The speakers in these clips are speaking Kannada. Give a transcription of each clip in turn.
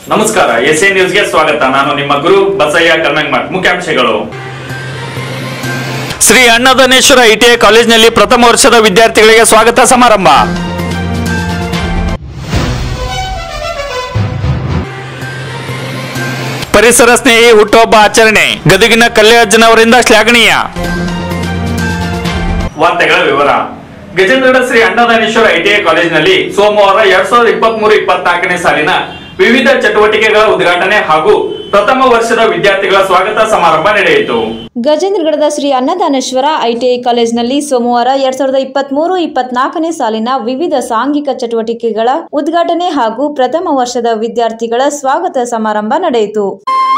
ನಮಸ್ಕಾರ ಎಸ್ ಎ ನ್ಯೂಸ್ಗೆ ಸ್ವಾಗತ ನಾನು ನಿಮ್ಮ ಗುರು ಬಸಯ್ಯ ಕಲ್ಮೆಂಗ್ಮಠ್ ಮುಖ್ಯಾಂಶಗಳು ಶ್ರೀ ಅನ್ನದಾನೇಶ್ವರ ಐಟಿಐ ಕಾಲೇಜಿನಲ್ಲಿ ಪ್ರಥಮ ವರ್ಷದ ವಿದ್ಯಾರ್ಥಿಗಳಿಗೆ ಸ್ವಾಗತ ಸಮಾರಂಭ ಪರಿಸರ ಸ್ನೇಹಿ ಹುಟ್ಟುಹಬ್ಬ ಆಚರಣೆ ಗದಗಿನ ಕಲ್ಯಾಜ್ಜನವರಿಂದ ಶ್ಲಾಘನೀಯ ವಾರ್ತೆಗಳ ವಿವರ ಗಜೇಂದ್ರಗಡ ಶ್ರೀ ಅನ್ನದಾನೇಶ್ವರ ಐಟಿಐ ಕಾಲೇಜಿನಲ್ಲಿ ಸೋಮವಾರ ಎರಡ್ ಸಾವಿರದ ಇಪ್ಪತ್ತ್ ಮೂರು ಇಪ್ಪತ್ನಾಲ್ಕನೇ ಸಾಲಿನ ವಿವಿಧ ಚಟುವಟಿಕೆಗಳ ಉದ್ಘಾಟನೆ ಹಾಗೂ ಪ್ರಥಮ ವರ್ಷದ ವಿದ್ಯಾರ್ಥಿಗಳ ಸ್ವಾಗತ ಸಮಾರಂಭ ನಡೆಯಿತು ಗಜೇಂದ್ರಗಡದ ಶ್ರೀ ಅನ್ನದಾನೇಶ್ವರ ಐಟಿಐ ಕಾಲೇಜಿನಲ್ಲಿ ಸೋಮವಾರ ಎರಡ್ ಸಾವಿರದ ಇಪ್ಪತ್ಮೂರು ಇಪ್ಪತ್ನಾಲ್ಕನೇ ಸಾಲಿನ ವಿವಿಧ ಸಾಂಘಿಕ ಚಟುವಟಿಕೆಗಳ ಉದ್ಘಾಟನೆ ಹಾಗೂ ಪ್ರಥಮ ವರ್ಷದ ವಿದ್ಯಾರ್ಥಿಗಳ ಸ್ವಾಗತ ಸಮಾರಂಭ ನಡೆಯಿತು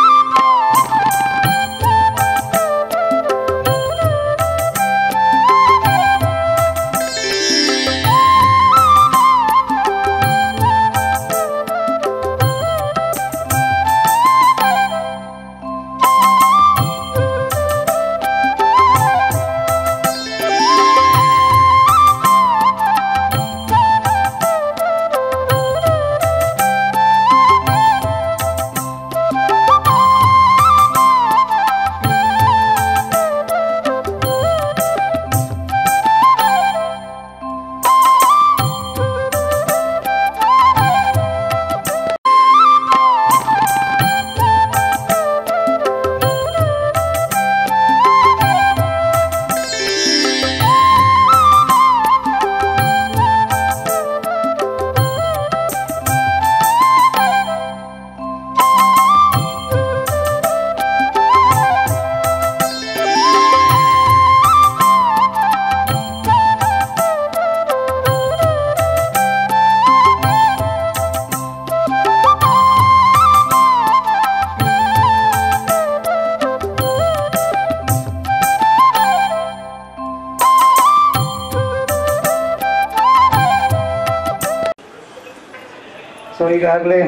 ಸೊ ಈಗಾಗಲೇ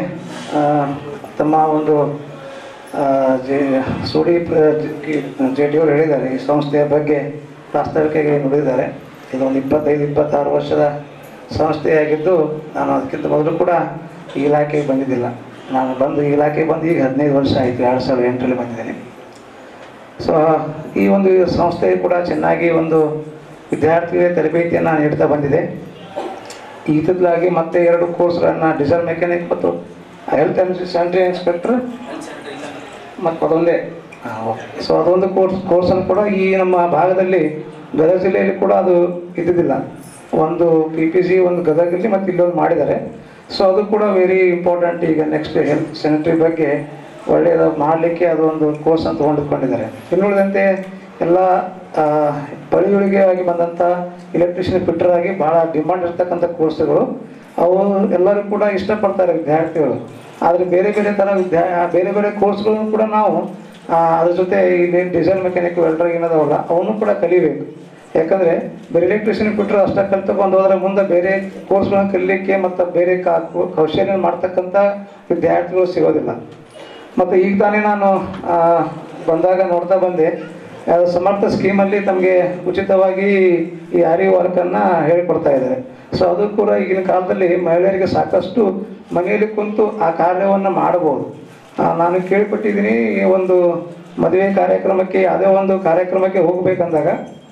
ತಮ್ಮ ಒಂದು ಆ, ಜೆ ಸೂಡಿ ಜೆ ಡಿ ಅವರು ಹೇಳಿದ್ದಾರೆ ಈ ಸಂಸ್ಥೆಯ ಬಗ್ಗೆ ಪ್ರಾಸ್ತಾವಿಕೆಗೆ ನುಡಿದಿದ್ದಾರೆ ಇದೊಂದು ಇಪ್ಪತ್ತೈದು ಇಪ್ಪತ್ತಾರು ವರ್ಷದ ಸಂಸ್ಥೆಯಾಗಿದ್ದು ನಾನು ಅದಕ್ಕಿಂತ ಮೊದಲು ಕೂಡ ಈ ಇಲಾಖೆಗೆ ಬಂದಿದ್ದಿಲ್ಲ ನಾನು ಬಂದು ಈ ಇಲಾಖೆಗೆ ಬಂದು ಈಗ ಹದಿನೈದು ವರ್ಷ ಆಯಿತು ಎರಡು ಸಾವಿರದ ಎಂಟರಲ್ಲಿ ಬಂದಿದ್ದೇನೆ ಸೊ ಈ ಒಂದು ಸಂಸ್ಥೆ ಕೂಡ ಚೆನ್ನಾಗಿ ಒಂದು ವಿದ್ಯಾರ್ಥಿಗಳಿಗೆ ತರಬೇತಿಯನ್ನು ನೀಡ್ತಾ ಬಂದಿದೆ ಈತದ್ಲಾಗಿ ಮತ್ತೆ ಎರಡು ಕೋರ್ಸ್ಗಳನ್ನು ಡೀಸೆಲ್ ಮೆಕ್ಯಾನಿಕ್ ಮತ್ತು ಹೆಲ್ತ್ ಆ್ಯಂಡ್ ಸ್ಯಾನಿಟರಿ ಇನ್ಸ್ಪೆಕ್ಟರ್ ಮತ್ತು ಅದೊಂದೇ ಸೊ ಅದೊಂದು ಕೋರ್ಸ್ ಕೋರ್ಸನ್ನು ಕೂಡ ಈ ನಮ್ಮ ಭಾಗದಲ್ಲಿ ಗದಗ ಜಿಲ್ಲೆಯಲ್ಲಿ ಕೂಡ ಅದು ಇದ್ದಿದ್ದಿಲ್ಲ ಒಂದು ಪಿ ಪಿ ಸಿ ಒಂದು ಗದಗಲ್ಲಿ ಮತ್ತು ಇಲ್ಲೊಂದು ಮಾಡಿದ್ದಾರೆ ಸೊ ಅದು ಕೂಡ ವೆರಿ ಇಂಪಾರ್ಟೆಂಟ್ ಈಗ ನೆಕ್ಸ್ಟ್ ಹೆಲ್ತ್ ಸ್ಯಾನಿಟರಿ ಬಗ್ಗೆ ಒಳ್ಳೆಯದು ಮಾಡಲಿಕ್ಕೆ ಅದು ಒಂದು ಕೋರ್ಸ್ ಅಂತ ಹೊಂದಿಕೊಂಡಿದ್ದಾರೆ ಇನ್ನುಳಿದಂತೆ ಎಲ್ಲ ಆ, ಪಳಿಯುಳಿಗೆಯಾಗಿ ಬಂದಂಥ ಎಲೆಕ್ಟ್ರಿಷಿಯನ್ ಫಿಟ್ಟರ್ ಆಗಿ ಭಾಳ ಡಿಮಾಂಡ್ ಇರ್ತಕ್ಕಂಥ ಕೋರ್ಸ್ಗಳು ಅವು ಎಲ್ಲರೂ ಕೂಡ ಇಷ್ಟಪಡ್ತಾರೆ ವಿದ್ಯಾರ್ಥಿಗಳು ಆದರೆ ಬೇರೆ ಬೇರೆ ಥರ ವಿದ್ಯಾ ಬೇರೆ ಬೇರೆ ಕೋರ್ಸ್ಗಳನ್ನು ಕೂಡ ನಾವು ಆ, ಅದ್ರ ಜೊತೆ ಇಲ್ಲಿ ಡೀಸೆಲ್ ಮೆಕ್ಯಾನಿಕ್ ವೆಲ್ಡರ್ ಏನದಾವಲ್ಲ ಅವನು ಕೂಡ ಕಲಿಬೇಕು ಯಾಕಂದರೆ ಬರೀ ಎಲೆಕ್ಟ್ರಿಷಿಯನ್ ಫಿಟ್ಟರ್ ಅಷ್ಟೇ ಕಲ್ತಕೊಂಡು ಹೋದ್ರೆ ಮುಂದೆ ಬೇರೆ ಕೋರ್ಸ್ಗಳನ್ನ ಕಲಿಲಿಕ್ಕೆ ಮತ್ತು ಬೇರೆ ಕಾ ಕೌಶಲ್ಯ ಮಾಡ್ತಕ್ಕಂಥ ವಿದ್ಯಾರ್ಥಿಗಳು ಸಿಗೋದಿಲ್ಲ ಮತ್ತು ಈಗ ತಾನೇ ನಾನು ಆ, ಬಂದಾಗ ನೋಡ್ತಾ ಬಂದೆ ಆ, ಸಮರ್ಥ ಸ್ಕೀಮಲ್ಲಿ ತಮಗೆ ಉಚಿತವಾಗಿ ಈ ಆರಿ ವರ್ಕನ್ನು ಹೇಳಿಕೊಡ್ತಾ ಇದ್ದಾರೆ ಸೊ ಅದು ಕೂಡ ಈಗಿನ ಕಾಲದಲ್ಲಿ ಮಹಿಳೆಯರಿಗೆ ಸಾಕಷ್ಟು ಮನೆಯಲ್ಲಿ ಕುಂತು ಆ ಕಾರ್ಯವನ್ನು ಮಾಡಬಹುದು ಆ, ನಾನು ಕೇಳ್ಪಟ್ಟಿದ್ದೀನಿ ಈ ಒಂದು ಮದುವೆ ಕಾರ್ಯಕ್ರಮಕ್ಕೆ ಯಾವುದೇ ಒಂದು ಕಾರ್ಯಕ್ರಮಕ್ಕೆ ಹೋಗಬೇಕಂದಾಗ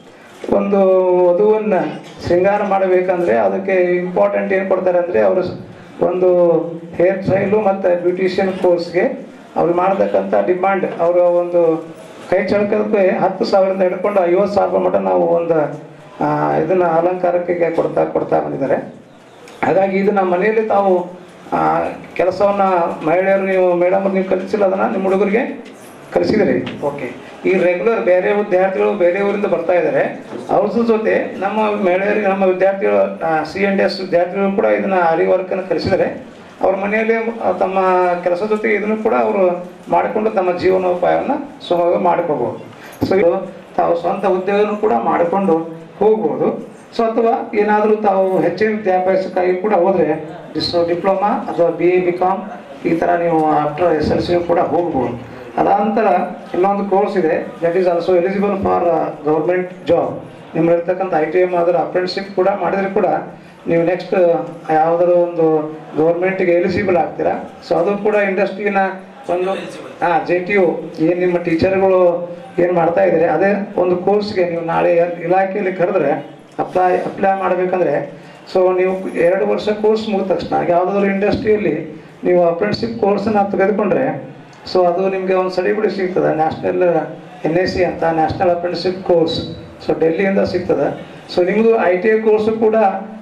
ಒಂದು ವಧುವನ್ನು ಶೃಂಗಾರ ಮಾಡಬೇಕಂದ್ರೆ ಅದಕ್ಕೆ ಇಂಪಾರ್ಟೆಂಟ್ ಏನು ಕೊಡ್ತಾರೆ ಅಂದರೆ ಅವರು ಒಂದು ಹೇರ್ ಸ್ಟೈಲು ಮತ್ತು ಬ್ಯೂಟಿಷಿಯನ್ ಕೋರ್ಸ್ಗೆ ಅವ್ರು ಮಾಡತಕ್ಕಂಥ ಡಿಮಾಂಡ್ ಅವರ ಒಂದು ಕೈ ಚಳಕಕ್ಕೆ ಹತ್ತು ಸಾವಿರದಿಂದ ಹಿಡ್ಕೊಂಡು ಐವತ್ತು ಸಾವಿರ ಮಟ್ಟ ನಾವು ಒಂದು ಆ, ಇದನ್ನ ಅಲಂಕಾರಕ್ಕೆ ಕೊಡ್ತಾ ಕೊಡ್ತಾ ಬಂದಿದ್ದಾರೆ ಹಾಗಾಗಿ ಇದು ನಮ್ಮ ಮನೆಯಲ್ಲಿ ತಾವು ಆ, ಕೆಲಸವನ್ನ ಮಹಿಳೆಯರು ನೀವು ಮೇಡಮ್ ನೀವು ಕಲಿಸಿಲ್ಲ ಅದನ್ನ ನಿಮ್ಮ ಹುಡುಗರಿಗೆ ಕಲಿಸಿದಿರಿ ಓಕೆ ಈ ರೆಗ್ಯುಲರ್ ಬೇರೆ ವಿದ್ಯಾರ್ಥಿಗಳು ಬೇರೆ ಊರಿಂದ ಬರ್ತಾ ಇದ್ದಾರೆ ಅವ್ರ ಜೊತೆ ನಮ್ಮ ಮಹಿಳೆಯರಿಗೆ ನಮ್ಮ ವಿದ್ಯಾರ್ಥಿಗಳು ಸಿ ಎನ್ ಡಿ ಎಸ್ ವಿದ್ಯಾರ್ಥಿಗಳು ಕೂಡ ಇದನ್ನ ಆರಿ ವರ್ಕನ್ನು ಕಲಿಸಿದರೆ ಅವ್ರ ಮನೆಯಲ್ಲಿ ಆ, ತಮ್ಮ ಕೆಲಸ ಜೊತೆ ಇದನ್ನು ಕೂಡ ಅವರು ಮಾಡಿಕೊಂಡು ತಮ್ಮ ಜೀವನೋಪಾಯವನ್ನು ಸುಲಭವಾಗಿ ಮಾಡ್ಕೋಬಹುದು ಸೊ ಇದು ತಾವು ಸ್ವಂತ ಉದ್ಯೋಗನೂ ಕೂಡ ಮಾಡಿಕೊಂಡು ಹೋಗ್ಬೋದು ಸೊ ಅಥವಾ ಏನಾದರೂ ತಾವು ಹೆಚ್ಚಿನ ವಿದ್ಯಾಭ್ಯಾಸಕ್ಕಾಗಿ ಕೂಡ ಹೋದರೆ ಡಿಸ್ ಡಿಪ್ಲೊಮಾ ಅಥವಾ ಬಿ ಎ ಬಿ ಕಾಮ್ ಈ ಥರ ನೀವು ಆಫ್ಟರ್ ಎಸ್ ಎಲ್ ಸಿ ಕೂಡ ಹೋಗ್ಬೋದು ಅದಾದ ನಂತರ ಇನ್ನೊಂದು ಕೋರ್ಸ್ ಇದೆ that is also eligible for government job ನಿಮ್ಮಲ್ಲಿರ್ತಕ್ಕಂಥ ಐ ಟಿ ಎಮ್ ಅದರ ಅಪ್ರೆಂಟಿಶಿಪ್ ಕೂಡ ಮಾಡಿದ್ರೆ ಕೂಡ ನೀವು ನೆಕ್ಸ್ಟ್ ಯಾವುದಾದ್ರು ಒಂದು ಗೌರ್ಮೆಂಟ್ಗೆ ಎಲಿಜಿಬಲ್ ಆಗ್ತೀರಾ ಸೊ ಅದು ಕೂಡ ಇಂಡಸ್ಟ್ರಿನ ಒಂದು ಹಾಂ ಜೆ ಟಿ ಯು ಏನು ನಿಮ್ಮ ಟೀಚರ್ಗಳು ಏನು ಮಾಡ್ತಾ ಇದ್ದಾರೆ ಅದೇ ಒಂದು ಕೋರ್ಸ್ಗೆ ನೀವು ನಾಳೆ ಇಲಾಖೆಯಲ್ಲಿ ಕರೆದ್ರೆ ಅಪ್ಲೈ ಅಪ್ಲೈ ಮಾಡಬೇಕಂದ್ರೆ ಸೊ ನೀವು ಎರಡು ವರ್ಷ ಕೋರ್ಸ್ ಮುಗಿದ ತಕ್ಷಣ ಯಾವುದಾದ್ರು ಇಂಡಸ್ಟ್ರಿಯಲ್ಲಿ ನೀವು ಅಪ್ರೆಂಟಿಸಿಪ್ ಕೋರ್ಸನ್ನ ತೆಗೆದುಕೊಂಡ್ರೆ ಸೊ ಅದು ನಿಮಗೆ ಒಂದು ಸರ್ಟಿಫಿಕೇಟ್ ಸಿಗ್ತದೆ ನ್ಯಾಷನಲ್ ಎನ್ ಎಸ್ ಸಿ ಅಂತ ನ್ಯಾಷನಲ್ ಅಪ್ರೆಂಟಿಸಿಪ್ ಕೋರ್ಸ್ ಸೊ ಡೆಲ್ಲಿಯಿಂದ ಸಿಗ್ತದೆ ಸೊ ನಿಮ್ಮದು ಐ ಟಿ ಐ ಕೋರ್ಸು ಕೂಡ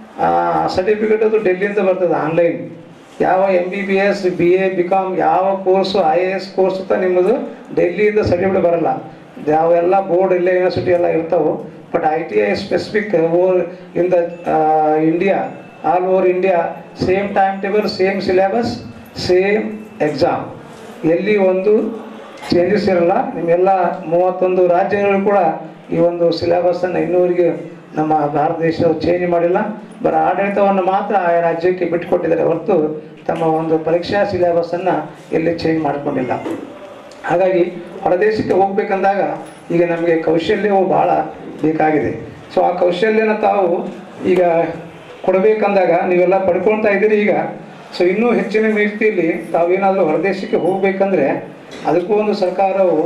ಸರ್ಟಿಫಿಕೇಟ್ ಅದು ಡೆಲ್ಲಿಯಿಂದ ಬರ್ತದೆ ಆನ್ಲೈನ್ ಯಾವ M B B S B A B com ಯಾವ course I A S course ಅಂತ ನಿಮ್ಮದು ಡೆಲ್ಲಿಯಿಂದ ಸರ್ಟಿಫಿಕೇಟ್ ಬರಲ್ಲ ಯಾವೆಲ್ಲ ಬೋರ್ಡ್ ಇಲ್ಲ ಯೂನಿವರ್ಸಿಟಿ ಎಲ್ಲ ಇರ್ತಾವೆ but I T I specific over in the India all over India same timetable same syllabus same exam ಎಲ್ಲಿ ಒಂದು ಚೇಂಜಸ್ ಇರಲ್ಲ ನಿಮ್ಮೆಲ್ಲ ಮೂವತ್ತೊಂದು ರಾಜ್ಯಗಳು ಕೂಡ ಈ ಒಂದು ಸಿಲೆಬಸ್ಸನ್ನು ಇನ್ನೂವರೆಗೆ ನಮ್ಮ ಭಾರತ ದೇಶ ಚೇಂಜ್ ಮಾಡಿಲ್ಲ ಬರ ಆಡಳಿತವನ್ನು ಮಾತ್ರ ಆಯಾ ರಾಜ್ಯಕ್ಕೆ ಬಿಟ್ಟುಕೊಟ್ಟಿದ್ದಾರೆ ಹೊರತು ತಮ್ಮ ಒಂದು ಪರೀಕ್ಷಾ ಸಿಲೆಬಸ್ಸನ್ನು ಎಲ್ಲಿ ಚೇಂಜ್ ಮಾಡಿಕೊಂಡಿಲ್ಲ ಹಾಗಾಗಿ ಹೊರದೇಶಕ್ಕೆ ಹೋಗ್ಬೇಕಂದಾಗ ಈಗ ನಮಗೆ ಕೌಶಲ್ಯವು ಭಾಳ ಬೇಕಾಗಿದೆ ಸೊ ಆ ಕೌಶಲ್ಯನ ತಾವು ಈಗ ಕೊಡಬೇಕಂದಾಗ ನೀವೆಲ್ಲ ಪಡ್ಕೊಳ್ತಾ ಇದ್ದೀರಿ ಈಗ ಸೊ ಇನ್ನೂ ಹೆಚ್ಚಿನ ರೀತಿಯಲ್ಲಿ ತಾವೇನಾದರೂ ಹೊರದೇಶಕ್ಕೆ ಹೋಗಬೇಕಂದ್ರೆ ಅದಕ್ಕೂ ಒಂದು ಸರ್ಕಾರವು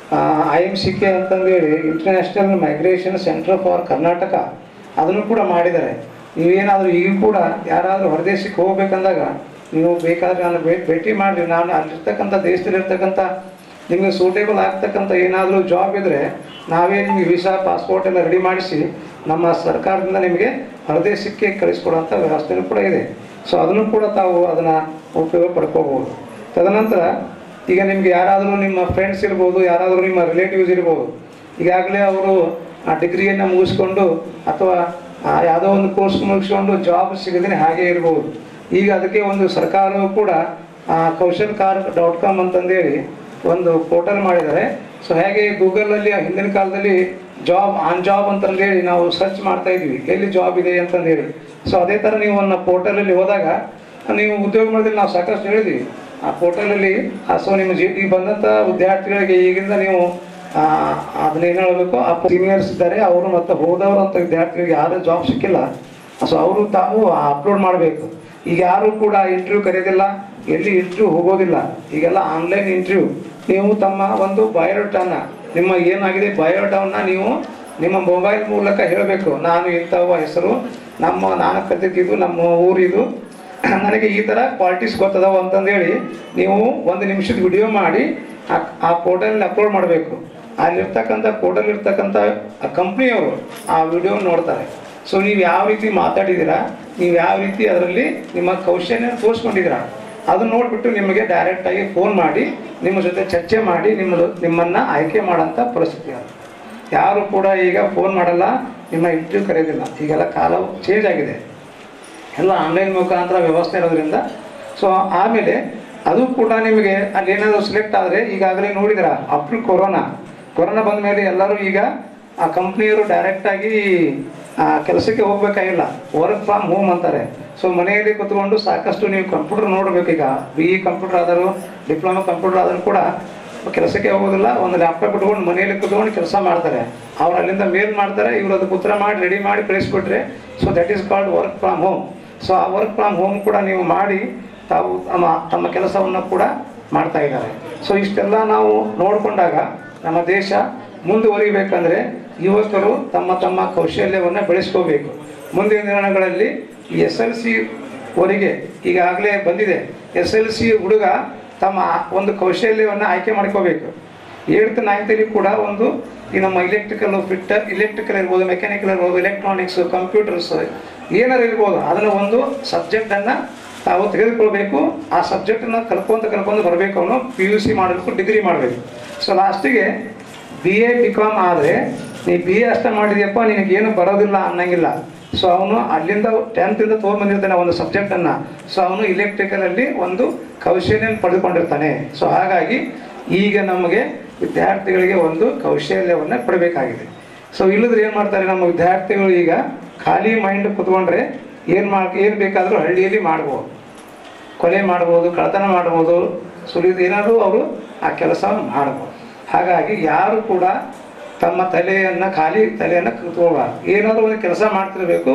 ಐ ಎಮ್ ಸಿ ಕೆ ಅಂತಂದೇಳಿ international migration centre for Karnataka ಅದನ್ನು ಕೂಡ ಮಾಡಿದ್ದಾರೆ ನೀವೇನಾದರೂ ಈಗ ಕೂಡ ಯಾರಾದರೂ ಹೊರದೇಶಕ್ಕೆ ಹೋಗ್ಬೇಕಂದಾಗ ನೀವು ಬೇಕಾದ್ರೆ ನಾನು ಭೇ- ಭೇಟಿ ಮಾಡಿರಿ ನಾನು ಅಲ್ಲಿರ್ತಕ್ಕಂಥ ದೇಶದಲ್ಲಿರ್ತಕ್ಕಂಥ ನಿಮಗೆ ಸೂಟೇಬಲ್ ಆಗ್ತಕ್ಕಂಥ ಏನಾದರೂ ಜಾಬ್ ಇದ್ದರೆ ನಾವೇ ನಿಮಗೆ ವೀಸಾ ಪಾಸ್ಪೋರ್ಟ್ ಎಲ್ಲ ರೆಡಿ ಮಾಡಿಸಿ ನಮ್ಮ ಸರ್ಕಾರದಿಂದ ನಿಮಗೆ ಹೊರದೇಶಕ್ಕೆ ಕಳಿಸ್ಕೊಡುವಂಥ ವ್ಯವಸ್ಥೆನೂ ಕೂಡ ಇದೆ ಸೊ ಅದನ್ನು ಕೂಡ ತಾವು ಅದನ್ನು ಉಪಯೋಗ ಪಡ್ಕೋಬೋದು ತದನಂತರ ಈಗ ನಿಮ್ಗೆ ಯಾರಾದರೂ ನಿಮ್ಮ ಫ್ರೆಂಡ್ಸ್ ಇರ್ಬೋದು ಯಾರಾದರೂ ನಿಮ್ಮ ರಿಲೇಟಿವ್ಸ್ ಇರ್ಬೋದು ಈಗಾಗಲೇ ಅವರು ಆ ಡಿಗ್ರಿಯನ್ನು ಮುಗಿಸ್ಕೊಂಡು ಅಥವಾ ಆ ಯಾವುದೋ ಒಂದು ಕೋರ್ಸ್ ಮುಗಿಸ್ಕೊಂಡು ಜಾಬ್ ಸಿಗದೇ ಹಾಗೆ ಇರ್ಬೋದು ಈಗ ಅದಕ್ಕೆ ಒಂದು ಸರ್ಕಾರವು ಕೂಡ ಆ, ಕೌಶಲ್ ಕಾರ್ ಡಾಟ್ ಕಾಮ್ ಅಂತಂದೇಳಿ ಒಂದು ಪೋರ್ಟಲ್ ಮಾಡಿದ್ದಾರೆ ಸೊ ಹೇಗೆ ಗೂಗಲಲ್ಲಿ ಹಿಂದಿನ ಕಾಲದಲ್ಲಿ ಜಾಬ್ ಆನ್ ಜಾಬ್ ಅಂತಂದೇಳಿ ನಾವು ಸರ್ಚ್ ಮಾಡ್ತಾ ಇದ್ವಿ ಎಲ್ಲಿ ಜಾಬ್ ಇದೆ ಅಂತಂದೇಳಿ ಸೊ ಅದೇ ಥರ ನೀವು ಒಂದು ಪೋರ್ಟಲಲ್ಲಿ ಹೋದಾಗ ನೀವು ಉದ್ಯೋಗ ಮಾಡಿದ್ರೆ ನಾವು ಸಾಕಷ್ಟು ಹೇಳಿದ್ವಿ ಆ ಪೋರ್ಟಲಲ್ಲಿ ಸೊ ನಿಮ್ಮ ಜಿ ಈಗ ಬಂದಂಥ ವಿದ್ಯಾರ್ಥಿಗಳಿಗೆ ಈಗಿಂದ ನೀವು ಆ, ಅದನ್ನ ಏನು ಹೇಳಬೇಕು ಆ ಸೀನಿಯರ್ಸ್ ಇದ್ದಾರೆ ಅವರು ಮತ್ತು ಹೋದವರು ಅಂತ ವಿದ್ಯಾರ್ಥಿಗಳಿಗೆ ಯಾರು ಜಾಬ್ ಸಿಕ್ಕಿಲ್ಲ ಸೊ ಅವರು ತಾವು ಅಪ್ಲೋಡ್ ಮಾಡಬೇಕು ಈಗ ಯಾರು ಕೂಡ ಇಂಟರ್ವ್ಯೂ ಕರೆಯೋದಿಲ್ಲ ಎಲ್ಲಿ ಇಂಟರ್ವ್ಯೂ ಹೋಗೋದಿಲ್ಲ ಈಗೆಲ್ಲ ಆನ್ಲೈನ್ ಇಂಟರ್ವ್ಯೂ ನೀವು ತಮ್ಮ ಒಂದು ಬಯೋಡಾಟಾನ ನಿಮ್ಮ ಏನಾಗಿದೆ ಬಯೋಡಾಟವನ್ನ ನೀವು ನಿಮ್ಮ ಮೊಬೈಲ್ ಮೂಲಕ ಹೇಳಬೇಕು ನಾನು ಇಂಥವ ಹೆಸರು ನಮ್ಮ ನಾನು ಕಲಿತಿದ್ದು ನಮ್ಮ ಊರಿದು ನನಗೆ ಈ ಥರ ಕ್ವಾಲಿಟೀಸ್ ಗೊತ್ತದಾವ ಅಂತಂದೇಳಿ ನೀವು ಒಂದು ನಿಮಿಷದ ವಿಡಿಯೋ ಮಾಡಿ ಆ- ಆ ಪೋರ್ಟಲ್ನ ಅಪ್ಲೋಡ್ ಮಾಡಬೇಕು ಅಲ್ಲಿರ್ತಕ್ಕಂಥ ಪೋರ್ಟಲ್ ಇರ್ತಕ್ಕಂಥ ಕಂಪ್ನಿಯವರು ಆ ವಿಡಿಯೋ ನೋಡ್ತಾರೆ ಸೊ ನೀವು ಯಾವ ರೀತಿ ಮಾತಾಡಿದ್ದೀರಾ ನೀವು ಯಾವ ರೀತಿ ಅದರಲ್ಲಿ ನಿಮ್ಮ ಕೌಶಲ್ಯ ತೋರಿಸ್ಕೊಂಡಿದ್ದೀರಾ ಅದು ನೋಡಿಬಿಟ್ಟು ನಿಮಗೆ ಡೈರೆಕ್ಟಾಗಿ ಫೋನ್ ಮಾಡಿ ನಿಮ್ಮ ಜೊತೆ ಚರ್ಚೆ ಮಾಡಿ ನಿಮ್ಮ ನಿಮ್ಮನ್ನು ಆಯ್ಕೆ ಮಾಡೋಂಥ ಪರಿಸ್ಥಿತಿ ಅದು ಯಾರು ಕೂಡ ಈಗ ಫೋನ್ ಮಾಡಲ್ಲ ನಿಮ್ಮ ಇಂಟರ್ವ್ಯೂ ಕರೆಯೋದಿಲ್ಲ ಈಗೆಲ್ಲ ಕಾಲವು ಚೇಂಜ್ ಆಗಿದೆ ಎಲ್ಲ ಆನ್ಲೈನ್ ಮುಖಾಂತರ ವ್ಯವಸ್ಥೆ ಇರೋದ್ರಿಂದ ಸೊ ಆಮೇಲೆ ಅದು ಕೂಡ ನಿಮಗೆ ಅಲ್ಲಿ ಏನಾದರೂ ಸೆಲೆಕ್ಟ್ ಆದರೆ ಈಗಾಗಲೇ ನೋಡಿದ್ರ ಅಪ್ಟು ಕೊರೋನಾ ಕೊರೋನಾ ಬಂದ ಮೇಲೆ ಎಲ್ಲರೂ ಈಗ ಆ ಕಂಪ್ನಿಯವರು ಡೈರೆಕ್ಟಾಗಿ ಕೆಲಸಕ್ಕೆ ಹೋಗ್ಬೇಕಾಗಿಲ್ಲ ವರ್ಕ್ ಫ್ರಮ್ ಹೋಮ್ ಅಂತಾರೆ ಸೊ ಮನೆಯಲ್ಲಿ ಕುತ್ಕೊಂಡು ಸಾಕಷ್ಟು ನೀವು ಕಂಪ್ಯೂಟರ್ ನೋಡಬೇಕು ಈಗ ಬಿ ಇ ಕಂಪ್ಯೂಟರ್ ಆದರೂ ಡಿಪ್ಲೊಮಾ ಕಂಪ್ಯೂಟರ್ ಆದರೂ ಕೂಡ ಕೆಲಸಕ್ಕೆ ಹೋಗೋದಿಲ್ಲ ಒಂದು ಲ್ಯಾಪ್ಟಾಪ್ ಇಟ್ಕೊಂಡು ಮನೆಯಲ್ಲಿ ಕುತ್ಕೊಂಡು ಕೆಲಸ ಮಾಡ್ತಾರೆ ಅವ್ರು ಅಲ್ಲಿಂದ ಮೇಲ್ ಮಾಡ್ತಾರೆ ಇವ್ರು ಅದಕ್ಕೆ ಉತ್ತರ ಮಾಡಿ ರೆಡಿ ಮಾಡಿ ಕಳಿಸ್ಬಿಟ್ರೆ so that is called work from home so ಆ ವರ್ಕ್ ಫ್ರಮ್ ಹೋಮ್ ಕೂಡ ನೀವು ಮಾಡಿ ತಾವು ತಮ್ಮ ತಮ್ಮ ಕೆಲಸವನ್ನು ಕೂಡ ಮಾಡ್ತಾ ಇದ್ದಾರೆ ಸೊ ಇಷ್ಟೆಲ್ಲ ನಾವು ನೋಡಿಕೊಂಡಾಗ ನಮ್ಮ ದೇಶ ಮುಂದುವರಿಬೇಕಂದ್ರೆ ಯುವಕರು ತಮ್ಮ ತಮ್ಮ ಕೌಶಲ್ಯವನ್ನು ಬೆಳೆಸ್ಕೋಬೇಕು ಮುಂದಿನ ದಿನಗಳಲ್ಲಿ ಎಸ್ ಎಲ್ ಸಿ ವರೆಗೆ ಈಗಾಗಲೇ ಬಂದಿದೆ ಎಸ್ ಎಲ್ ಸಿ ಹುಡುಗ ತಮ್ಮ ಒಂದು ಕೌಶಲ್ಯವನ್ನು ಆಯ್ಕೆ ಮಾಡ್ಕೋಬೇಕು ಏಳ್ತ್ ನೈನ್ತಲ್ಲಿ ಕೂಡ ಒಂದು ಈ ನಮ್ಮ ಇಲೆಕ್ಟ್ರಿಕಲ್ ಫಿಟ್ಟರ್ ಇಲೆಕ್ಟ್ರಿಕಲ್ ಇರ್ಬೋದು ಮೆಕ್ಯಾನಿಕಲ್ ಇರ್ಬೋದು ಎಲೆಕ್ಟ್ರಾನಿಕ್ಸ್ ಕಂಪ್ಯೂಟರ್ಸ್ ಏನಾರು ಇರ್ಬೋದು ಅದನ್ನು ಒಂದು ಸಬ್ಜೆಕ್ಟನ್ನು ತಾವು ತೆಗೆದುಕೊಳ್ಬೇಕು ಆ ಸಬ್ಜೆಕ್ಟನ್ನು ಕಲ್ಕೊಂತ ಕಲ್ಕೊಂಡು ಬರಬೇಕು ಅವನು ಪಿ ಯು ಸಿ ಮಾಡಬೇಕು ಡಿಗ್ರಿ ಮಾಡಬೇಕು ಸೊ ಲಾಸ್ಟಿಗೆ ಬಿ ಎ ಬಿ ಕಾಮ್ ಆದರೆ ನೀ ಬಿ ಎ ಅಷ್ಟೇ ಮಾಡಿದ್ಯಪ್ಪ ನಿನಗೇನು ಬರೋದಿಲ್ಲ ಅನ್ನಂಗಿಲ್ಲ ಸೊ ಅವನು ಅಲ್ಲಿಂದ ಟೆಂತಿಂದ ತೊಗೊಂಬಂದಿರ್ತಾನೆ ಒಂದು ಸಬ್ಜೆಕ್ಟನ್ನು ಸೊ ಅವನು ಇಲೆಕ್ಟ್ರಿಕಲಲ್ಲಿ ಒಂದು ಕೌಶಲ್ಯ ಪಡೆದುಕೊಂಡಿರ್ತಾನೆ ಸೊ ಹಾಗಾಗಿ ಈಗ ನಮಗೆ ವಿದ್ಯಾರ್ಥಿಗಳಿಗೆ ಒಂದು ಕೌಶಲ್ಯವನ್ನು ಕೊಡಬೇಕಾಗಿದೆ ಸೊ ಇಲ್ಲದ್ರೆ ಏನು ಮಾಡ್ತಾರೆ ನಮ್ಮ ವಿದ್ಯಾರ್ಥಿಗಳು ಈಗ ಖಾಲಿ ಮೈಂಡ್ ಕುತ್ಕೊಂಡ್ರೆ ಏನು ಮಾಡಿ ಏನು ಬೇಕಾದರೂ ಹಳ್ಳಿಯಲ್ಲಿ ಮಾಡ್ಬೋದು ಕೊಲೆ ಮಾಡ್ಬೋದು ಕಳ್ಳತನ ಮಾಡ್ಬೋದು ಸುಲಿದು ಏನಾದರೂ ಅವರು ಆ ಕೆಲಸವನ್ನು ಮಾಡ್ಬೋದು ಹಾಗಾಗಿ ಯಾರು ಕೂಡ ತಮ್ಮ ತಲೆಯನ್ನು ಖಾಲಿ ತಲೆಯನ್ನು ಕೂತ್ಕೊಳ್ಬಾರ್ದು ಏನಾದರೂ ಒಂದು ಕೆಲಸ ಮಾಡ್ತಿರ್ಬೇಕು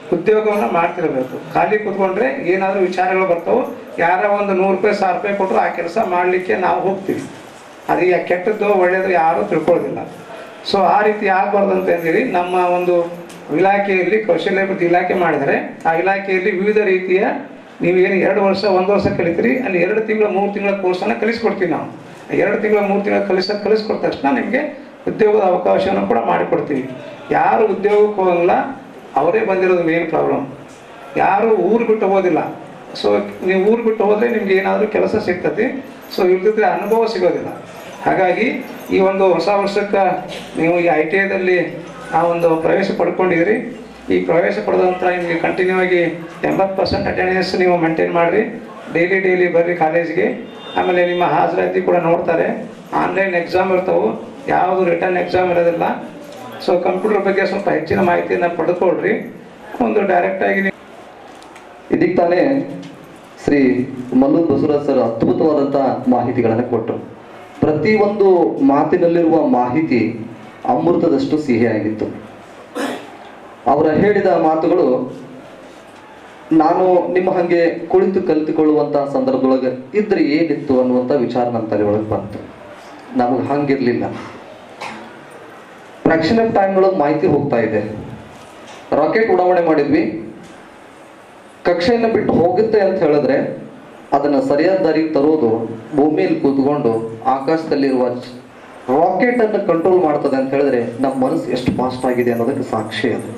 ಉದ್ಯೋಗವನ್ನು ಮಾಡ್ತಿರಬೇಕು ಖಾಲಿ ಕೂತ್ಕೊಂಡ್ರೆ ಏನಾದರೂ ವಿಚಾರಗಳು ಬರ್ತಾವೆ ಯಾರ ಒಂದು ನೂರು ರೂಪಾಯಿ ಸಾವಿರ ರೂಪಾಯಿ ಕೊಟ್ಟರು ಆ ಕೆಲಸ ಮಾಡಲಿಕ್ಕೆ ನಾವು ಹೋಗ್ತೀವಿ ಅದು ಯಾ- ಕೆಟ್ಟದ್ದು ಒಳ್ಳೆಯದು ಯಾರೂ ತಿಳ್ಕೊಳ್ಳೋದಿಲ್ಲ ಸೊ ಆ ರೀತಿ ಆಗಬಾರ್ದು ಅಂತ ಹೇಳಿ ನಮ್ಮ ಒಂದು ಇಲಾಖೆಯಲ್ಲಿ ಕೌಶಲ್ಯಾಭಿವೃದ್ಧಿ ಇಲಾಖೆ ಮಾಡಿದರೆ ಆ ಇಲಾಖೆಯಲ್ಲಿ ವಿವಿಧ ರೀತಿಯ ನೀವು ಏನು ಎರಡು ವರ್ಷ ಒಂದು ವರ್ಷ ಕಲಿತೀರಿ ಅಲ್ಲಿ ಎರಡು ತಿಂಗಳ ಮೂರು ತಿಂಗಳ ಕೋರ್ಸನ್ನು ಕಲಿಸ್ಕೊಡ್ತೀವಿ ನಾವು ಎರಡು ತಿಂಗಳ ಮೂರು ತಿಂಗಳ ಕಲಿಸ ಕಲಿಸ್ಕೊಟ್ಟ ತಕ್ಷಣ ನಿಮಗೆ ಉದ್ಯೋಗದ ಅವಕಾಶವನ್ನು ಕೂಡ ಮಾಡಿಕೊಡ್ತೀವಿ ಯಾರು ಉದ್ಯೋಗಕ್ಕೆ ಹೋಗಲ್ಲ ಅವರೇ ಬಂದಿರೋದು ಮೇನ್ ಪ್ರಾಬ್ಲಮ್ ಯಾರು ಊರು ಬಿಟ್ಟು ಹೋಗೋದಿಲ್ಲ ಸೊ ನೀವು ಊರು ಬಿಟ್ಟು ಹೋದರೆ ನಿಮ್ಗೆ ಏನಾದರೂ ಕೆಲಸ ಸಿಗ್ತದೆ ಸೊ ಇಲ್ದಿದ್ರೆ ಅನುಭವ ಸಿಗೋದಿಲ್ಲ ಹಾಗಾಗಿ ಈ ಒಂದು ಹೊಸ ವರ್ಷಕ್ಕೆ ನೀವು ಈ ಐ ಟಿ ಐದಲ್ಲಿ ಆ ಒಂದು ಪ್ರವೇಶ ಪಡ್ಕೊಂಡಿದ್ದೀರಿ ಈ ಪ್ರವೇಶ ಪಡೆದ ನಂತರ ನಿಮಗೆ ಕಂಟಿನ್ಯೂ ಆಗಿ ಎಂಬತ್ತು ಪರ್ಸೆಂಟ್ ಅಟೆಂಡೆನ್ಸ್ ನೀವು ಮೇಂಟೈನ್ ಮಾಡಿರಿ ಡೈಲಿ ಡೈಲಿ ಬರ್ರಿ ಕಾಲೇಜ್ಗೆ ಆಮೇಲೆ ನಿಮ್ಮ ಹಾಜರಾತಿ ಕೂಡ ನೋಡ್ತಾರೆ ಆನ್ಲೈನ್ ಎಕ್ಸಾಮ್ ಇರ್ತಾವೆ ಯಾವುದು ರಿಟರ್ನ್ ಎಕ್ಸಾಮ್ ಇರೋದಿಲ್ಲ ಸೊ ಕಂಪ್ಯೂಟರ್ ಬಗ್ಗೆ ಸ್ವಲ್ಪ ಹೆಚ್ಚಿನ ಮಾಹಿತಿಯನ್ನು ಪಡೆದುಕೊಳ್ರಿ ಒಂದು ಡೈರೆಕ್ಟಾಗಿ ನೀವು ಇದಕ್ಕೆ ತಾನೇ ಶ್ರೀ ಮಲ್ಲು ಬಸವರಾಜ್ ಸರ್ ಅದ್ಭುತವಾದಂಥ ಮಾಹಿತಿಗಳನ್ನು ಕೊಟ್ಟರು ಪ್ರತಿಯೊಂದು ಮಾತಿನಲ್ಲಿರುವ ಮಾಹಿತಿ ಅಮೃತದಷ್ಟು ಸಿಹಿಯಾಗಿತ್ತು ಅವರ ಹೇಳಿದ ಮಾತುಗಳು ನಾನು ನಿಮ್ಮ ಹಾಗೆ ಕುಳಿತು ಕಲಿತುಕೊಳ್ಳುವಂಥ ಸಂದರ್ಭದೊಳಗೆ ಇದ್ರೆ ಏನಿತ್ತು ಅನ್ನುವಂಥ ವಿಚಾರ ನನ್ನ ತಲೆಯೊಳಗೆ ಬಂತು ನಮಗೆ ಹಂಗಿರ್ಲಿಲ್ಲ ಫ್ರಾಕ್ಷನ್ ಆಫ್ ಟೈಮ್ ಒಳಗೆ ಮಾಹಿತಿ ಹೋಗ್ತಾ ಇದೆ ರಾಕೆಟ್ ಉಡಾವಣೆ ಮಾಡಿದ್ವಿ ಕಕ್ಷೆಯನ್ನು ಬಿಟ್ಟು ಹೋಗುತ್ತೆ ಅಂತ ಹೇಳಿದ್ರೆ ಅದನ್ನ ಸರಿಯಾದ ದಾರಿಗೆ ತರೋದು ಭೂಮಿಯಲ್ಲಿ ಕೂತ್ಕೊಂಡು ಆಕಾಶದಲ್ಲಿರುವ ರಾಕೆಟ್ ಅನ್ನು ಕಂಟ್ರೋಲ್ ಮಾಡ್ತದೆ ಅಂತ ಹೇಳಿದ್ರೆ ನಮ್ಮ ಮನಸ್ಸು ಎಷ್ಟು ಫಾಸ್ಟ್ ಆಗಿದೆ ಅನ್ನೋದಕ್ಕೆ ಸಾಕ್ಷಿ ಅದು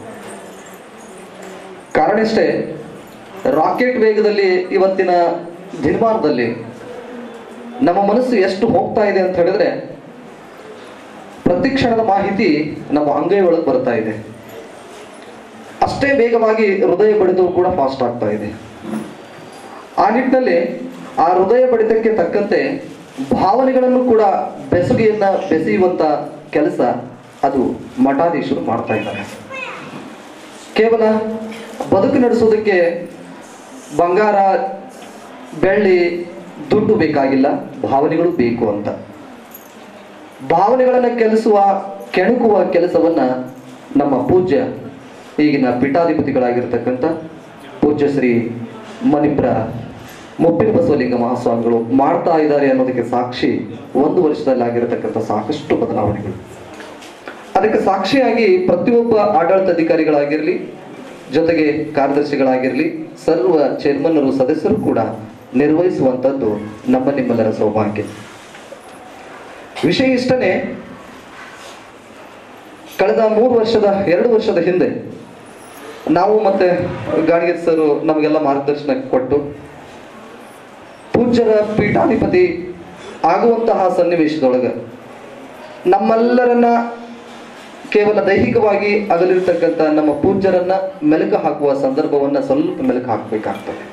ಕಾರಣ ಇಷ್ಟೇ ರಾಕೆಟ್ ವೇಗದಲ್ಲಿ ಇವತ್ತಿನ ದಿನಮಾನದಲ್ಲಿ ನಮ್ಮ ಮನಸ್ಸು ಎಷ್ಟು ಹೋಗ್ತಾ ಇದೆ ಅಂತ ಹೇಳಿದ್ರೆ ಪ್ರತಿ ಕ್ಷಣದ ಮಾಹಿತಿ ನಮ್ಮ ಅಂಗೈ ಒಳಗೆ ಬರ್ತಾ ಇದೆ ಅಷ್ಟೇ ವೇಗವಾಗಿ ಹೃದಯ ಬಡಿತವು ಕೂಡ ಫಾಸ್ಟ್ ಆಗ್ತಾ ಇದೆ ಆ ನಿಟ್ಟಿನಲ್ಲಿ ಆ ಹೃದಯ ಬಡಿತಕ್ಕೆ ತಕ್ಕಂತೆ ಭಾವನೆಗಳನ್ನು ಕೂಡ ಬೆಸುಗೆಯನ್ನ ಬೆಸೆಯುವಂತ ಕೆಲಸ ಅದು ಮಠಾಧೀಶರು ಮಾಡ್ತಾ ಇದ್ದಾರೆ ಕೇವಲ ಬದುಕು ನಡೆಸೋದಕ್ಕೆ ಬಂಗಾರ ಬೆಳ್ಳಿ ದುಡ್ಡು ಬೇಕಾಗಿಲ್ಲ ಭಾವನೆಗಳು ಬೇಕು ಅಂತ ಭಾವನೆಗಳನ್ನು ಕೆಲಸುವ ಕೆಣಕುವ ಕೆಲಸವನ್ನ ನಮ್ಮ ಪೂಜ್ಯ ಈಗಿನ ಪೀಠಾಧಿಪತಿಗಳಾಗಿರ್ತಕ್ಕಂಥ ಪೂಜ್ಯ ಶ್ರೀ ಮಣಿಪುರ ಮುಪ್ಪಿನ ಬಸವಲಿಂಗ ಮಹಾಸ್ವಾಮಿಗಳು ಮಾಡ್ತಾ ಇದ್ದಾರೆ ಅನ್ನೋದಕ್ಕೆ ಸಾಕ್ಷಿ ಒಂದು ವರ್ಷದಲ್ಲಿ ಆಗಿರತಕ್ಕಂಥ ಸಾಕಷ್ಟು ಬದಲಾವಣೆಗಳು ಅದಕ್ಕೆ ಸಾಕ್ಷಿಯಾಗಿ ಪ್ರತಿಯೊಬ್ಬ ಆಡಳಿತಾಧಿಕಾರಿಗಳಾಗಿರಲಿ ಜೊತೆಗೆ ಕಾರ್ಯದರ್ಶಿಗಳಾಗಿರಲಿ ಸರ್ವ ಚೇರ್ಮನ್ನರು ಸದಸ್ಯರು ಕೂಡ ನಿರ್ವಹಿಸುವಂಥದ್ದು ನಮ್ಮ ನಿಮ್ಮೆಲ್ಲರ ಸೌಭಾಗ್ಯ ವಿಷಯ ಇಷ್ಟನೇ ಕಳೆದ ಮೂರು ವರ್ಷದ ಎರಡು ವರ್ಷದ ಹಿಂದೆ ನಾವು ಮತ್ತೆ ಗಾಣಿಗೆ ಸರ್ ನಮಗೆಲ್ಲ ಮಾರ್ಗದರ್ಶನ ಕೊಟ್ಟು ಪೂಜ್ಯರ ಪೀಠಾಧಿಪತಿ ಆಗುವಂತಹ ಸನ್ನಿವೇಶದೊಳಗೆ ನಮ್ಮೆಲ್ಲರನ್ನ ಕೇವಲ ದೈಹಿಕವಾಗಿ ಅಗಲಿರ್ತಕ್ಕಂಥ ನಮ್ಮ ಪೂಜ್ಯರನ್ನ ಮೆಲುಕು ಹಾಕುವ ಸಂದರ್ಭವನ್ನ ಸ್ವಲ್ಪ ಮೆಲುಕು ಹಾಕಬೇಕಾಗ್ತದೆ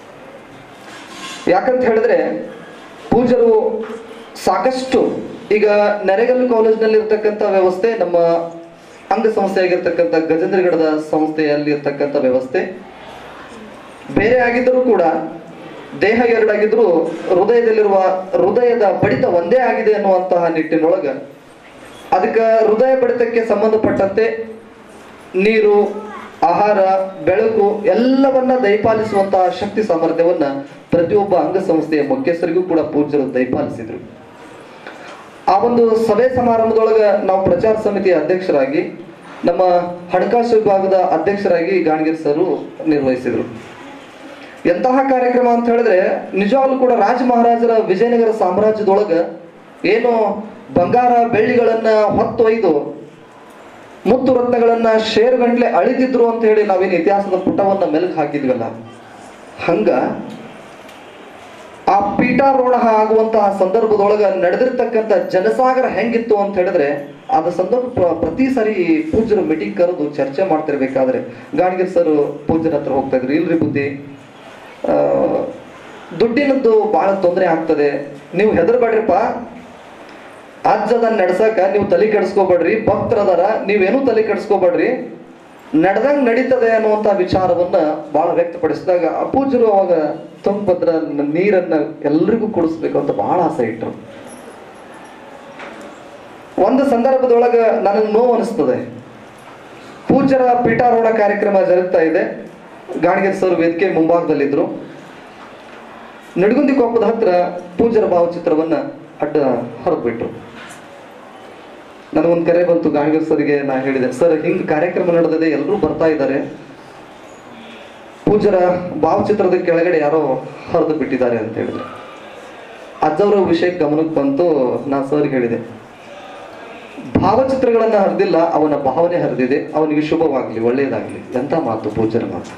ಯಾಕಂತ ಹೇಳಿದ್ರೆ ಪೂಜ್ಯರು ಸಾಕಷ್ಟು ಈಗ ನೆರೆಗಲ್ಲು ಕಾಲೇಜ್ನಲ್ಲಿ ಇರ್ತಕ್ಕಂಥ ವ್ಯವಸ್ಥೆ ನಮ್ಮ ಅಂಗಸಂಸ್ಥೆ ಆಗಿರ್ತಕ್ಕಂಥ ಗಜೇಂದ್ರಗಢದ ಸಂಸ್ಥೆಯಲ್ಲಿ ಇರ್ತಕ್ಕಂಥ ವ್ಯವಸ್ಥೆ ಬೇರೆ ಆಗಿದ್ದರೂ ಕೂಡ ದೇಹ ಎರಡಾಗಿದ್ರು ಹೃದಯದಲ್ಲಿರುವ ಹೃದಯದ ಬಡಿತ ಒಂದೇ ಆಗಿದೆ ಅನ್ನುವಂತಹ ನಿಟ್ಟಿನೊಳಗ ಅದಕ್ಕೆ ಹೃದಯ ಬಡಿತಕ್ಕೆ ಸಂಬಂಧಪಟ್ಟಂತೆ ನೀರು ಆಹಾರ ಬೆಳಕು ಎಲ್ಲವನ್ನ ದಯಪಾಲಿಸುವಂತಹ ಶಕ್ತಿ ಸಾಮರ್ಥ್ಯವನ್ನ ಪ್ರತಿಯೊಬ್ಬ ಅಂಗಸಂಸ್ಥೆಯ ಮುಖ್ಯಸ್ಥರಿಗೂ ಕೂಡ ಪೂಜ್ಯರು ದಯಪಾಲಿಸಿದ್ರು ಆ ಒಂದು ಸಭೆ ಸಮಾರಂಭದೊಳಗ ನಾವು ಪ್ರಚಾರ ಸಮಿತಿಯ ಅಧ್ಯಕ್ಷರಾಗಿ ನಮ್ಮ ಹಣಕಾಸು ವಿಭಾಗದ ಅಧ್ಯಕ್ಷರಾಗಿ ಗಾಣಗಿರಿ ಸರ್ ನಿರ್ವಹಿಸಿದ್ರು ಎಂತಹ ಕಾರ್ಯಕ್ರಮ ಅಂತ ಹೇಳಿದ್ರೆ ನಿಜವಾಗ್ಲೂ ಕೂಡ ರಾಜ ಮಹಾರಾಜರ ವಿಜಯನಗರ ಸಾಮ್ರಾಜ್ಯದೊಳಗ ಏನು ಬಂಗಾರ ಬೆಳ್ಳಿಗಳನ್ನ ಹೊತ್ತೊಯ್ದು ಮುತ್ತು ರತ್ನಗಳನ್ನ ಶೇರ್ ಗಂಟ್ಲೆ ಅಳಿದಿದ್ರು ಅಂತ ಹೇಳಿ ನಾವೇನು ಇತಿಹಾಸದ ಪುಟವನ್ನ ಮೆಲುಕು ಹಾಕಿದ್ವಲ್ಲ ಹಂಗ ಆ ಪೀಠಾರೋಹಣ ಆಗುವಂತಹ ಸಂದರ್ಭದೊಳಗ ನಡೆದಿರ್ತಕ್ಕಂಥ ಜನಸಾಗರ ಹೆಂಗಿತ್ತು ಅಂತ ಹೇಳಿದ್ರೆ ಅದ ಸಂದರ್ಭ ಪ್ರ- ಪ್ರತಿ ಸಾರಿ ಪೂಜ್ಯರು ಮೀಟಿಂಗ್ ಕರೆದು ಚರ್ಚೆ ಮಾಡ್ತಿರ್ಬೇಕಾದ್ರೆ ಗಾಣಗಿರಿ ಸರ್ ಪೂಜ್ಯರ ಹತ್ರ ಹೋಗ್ತಾ ಇದ್ರು ಇಲ್ರಿ ಬುದ್ಧಿ ಆ, ದುಡ್ಡಿನದ್ದು ಬಹಳ ತೊಂದರೆ ಆಗ್ತದೆ ನೀವು ಹೆದರ್ಬೇಡ್ರಿಪ್ಪ ಅಜ್ಜದ ನಡ್ಸಕ ನೀವು ತಲೆ ಕೆಡಿಸ್ಕೋಬೇಡ್ರಿ ಭಕ್ತರದಾರ ನೀವೇನೂ ತಲೆ ಕೆಡಿಸ್ಕೋಬೇಡ್ರಿ ನಡೆದಂಗ್ ನಡೀತದೆ ಅನ್ನುವಂತ ವಿಚಾರವನ್ನ ಬಹಳ ವ್ಯಕ್ತಪಡಿಸಿದಾಗ ಅಪೂಜರು ಅವಾಗ ತುಂಗಭದ್ರ ನೀರನ್ನ ಎಲ್ರಿಗೂ ಕುಡಿಸ್ಬೇಕು ಅಂತ ಬಹಳ ಆಸೆ ಇಟ್ರು ಒಂದು ಸಂದರ್ಭದೊಳಗ ನನಗೆ ನೋವು ಅನಿಸ್ತದೆ ಪೂಜ್ಯರ ಪೀಠಾರೋಹಣ ಕಾರ್ಯಕ್ರಮ ಜರುಗ್ತಾ ಇದೆ ಗಾಣಿಗೆ ಸರ್ ವೇದಿಕೆ ಮುಂಭಾಗದಲ್ಲಿದ್ರು ನಡಗುಂದಿ ಕೊಪ್ಪದ ಹತ್ರ ಪೂಜ್ಯರ ಭಾವಚಿತ್ರವನ್ನ ಅಡ್ಡ ಹೊರದ್ಬಿಟ್ರು ನನಗೊಂದು ಕರೆ ಬಂತು ಗಾಣಿಗೆ ಸರ್ಗೆ ನಾ ಹೇಳಿದೆ ಸರ್ ಹಿಂಗ್ ಕಾರ್ಯಕ್ರಮ ನಡೆದಿದೆ ಎಲ್ಲರೂ ಬರ್ತಾ ಇದ್ದಾರೆ ಪೂಜ್ಯರ ಭಾವಚಿತ್ರದ ಕೆಳಗಡೆ ಯಾರೋ ಹರಿದು ಬಿಟ್ಟಿದ್ದಾರೆ ಅಂತ ಹೇಳಿದ್ರು ಅಜ್ಜವರ ವಿಷಯ ಗಮನಕ್ಕೆ ಬಂತು ನಾ ಸರ್ಗೆ ಹೇಳಿದೆ ಭಾವಚಿತ್ರಗಳನ್ನ ಹರಿದಿಲ್ಲ ಅವನ ಭಾವನೆ ಹರಿದಿದೆ ಅವನಿಗೆ ಶುಭವಾಗ್ಲಿ ಒಳ್ಳೆಯದಾಗ್ಲಿ ಎಂತ ಮಾತು ಪೂಜ್ಯರ ಮಾತು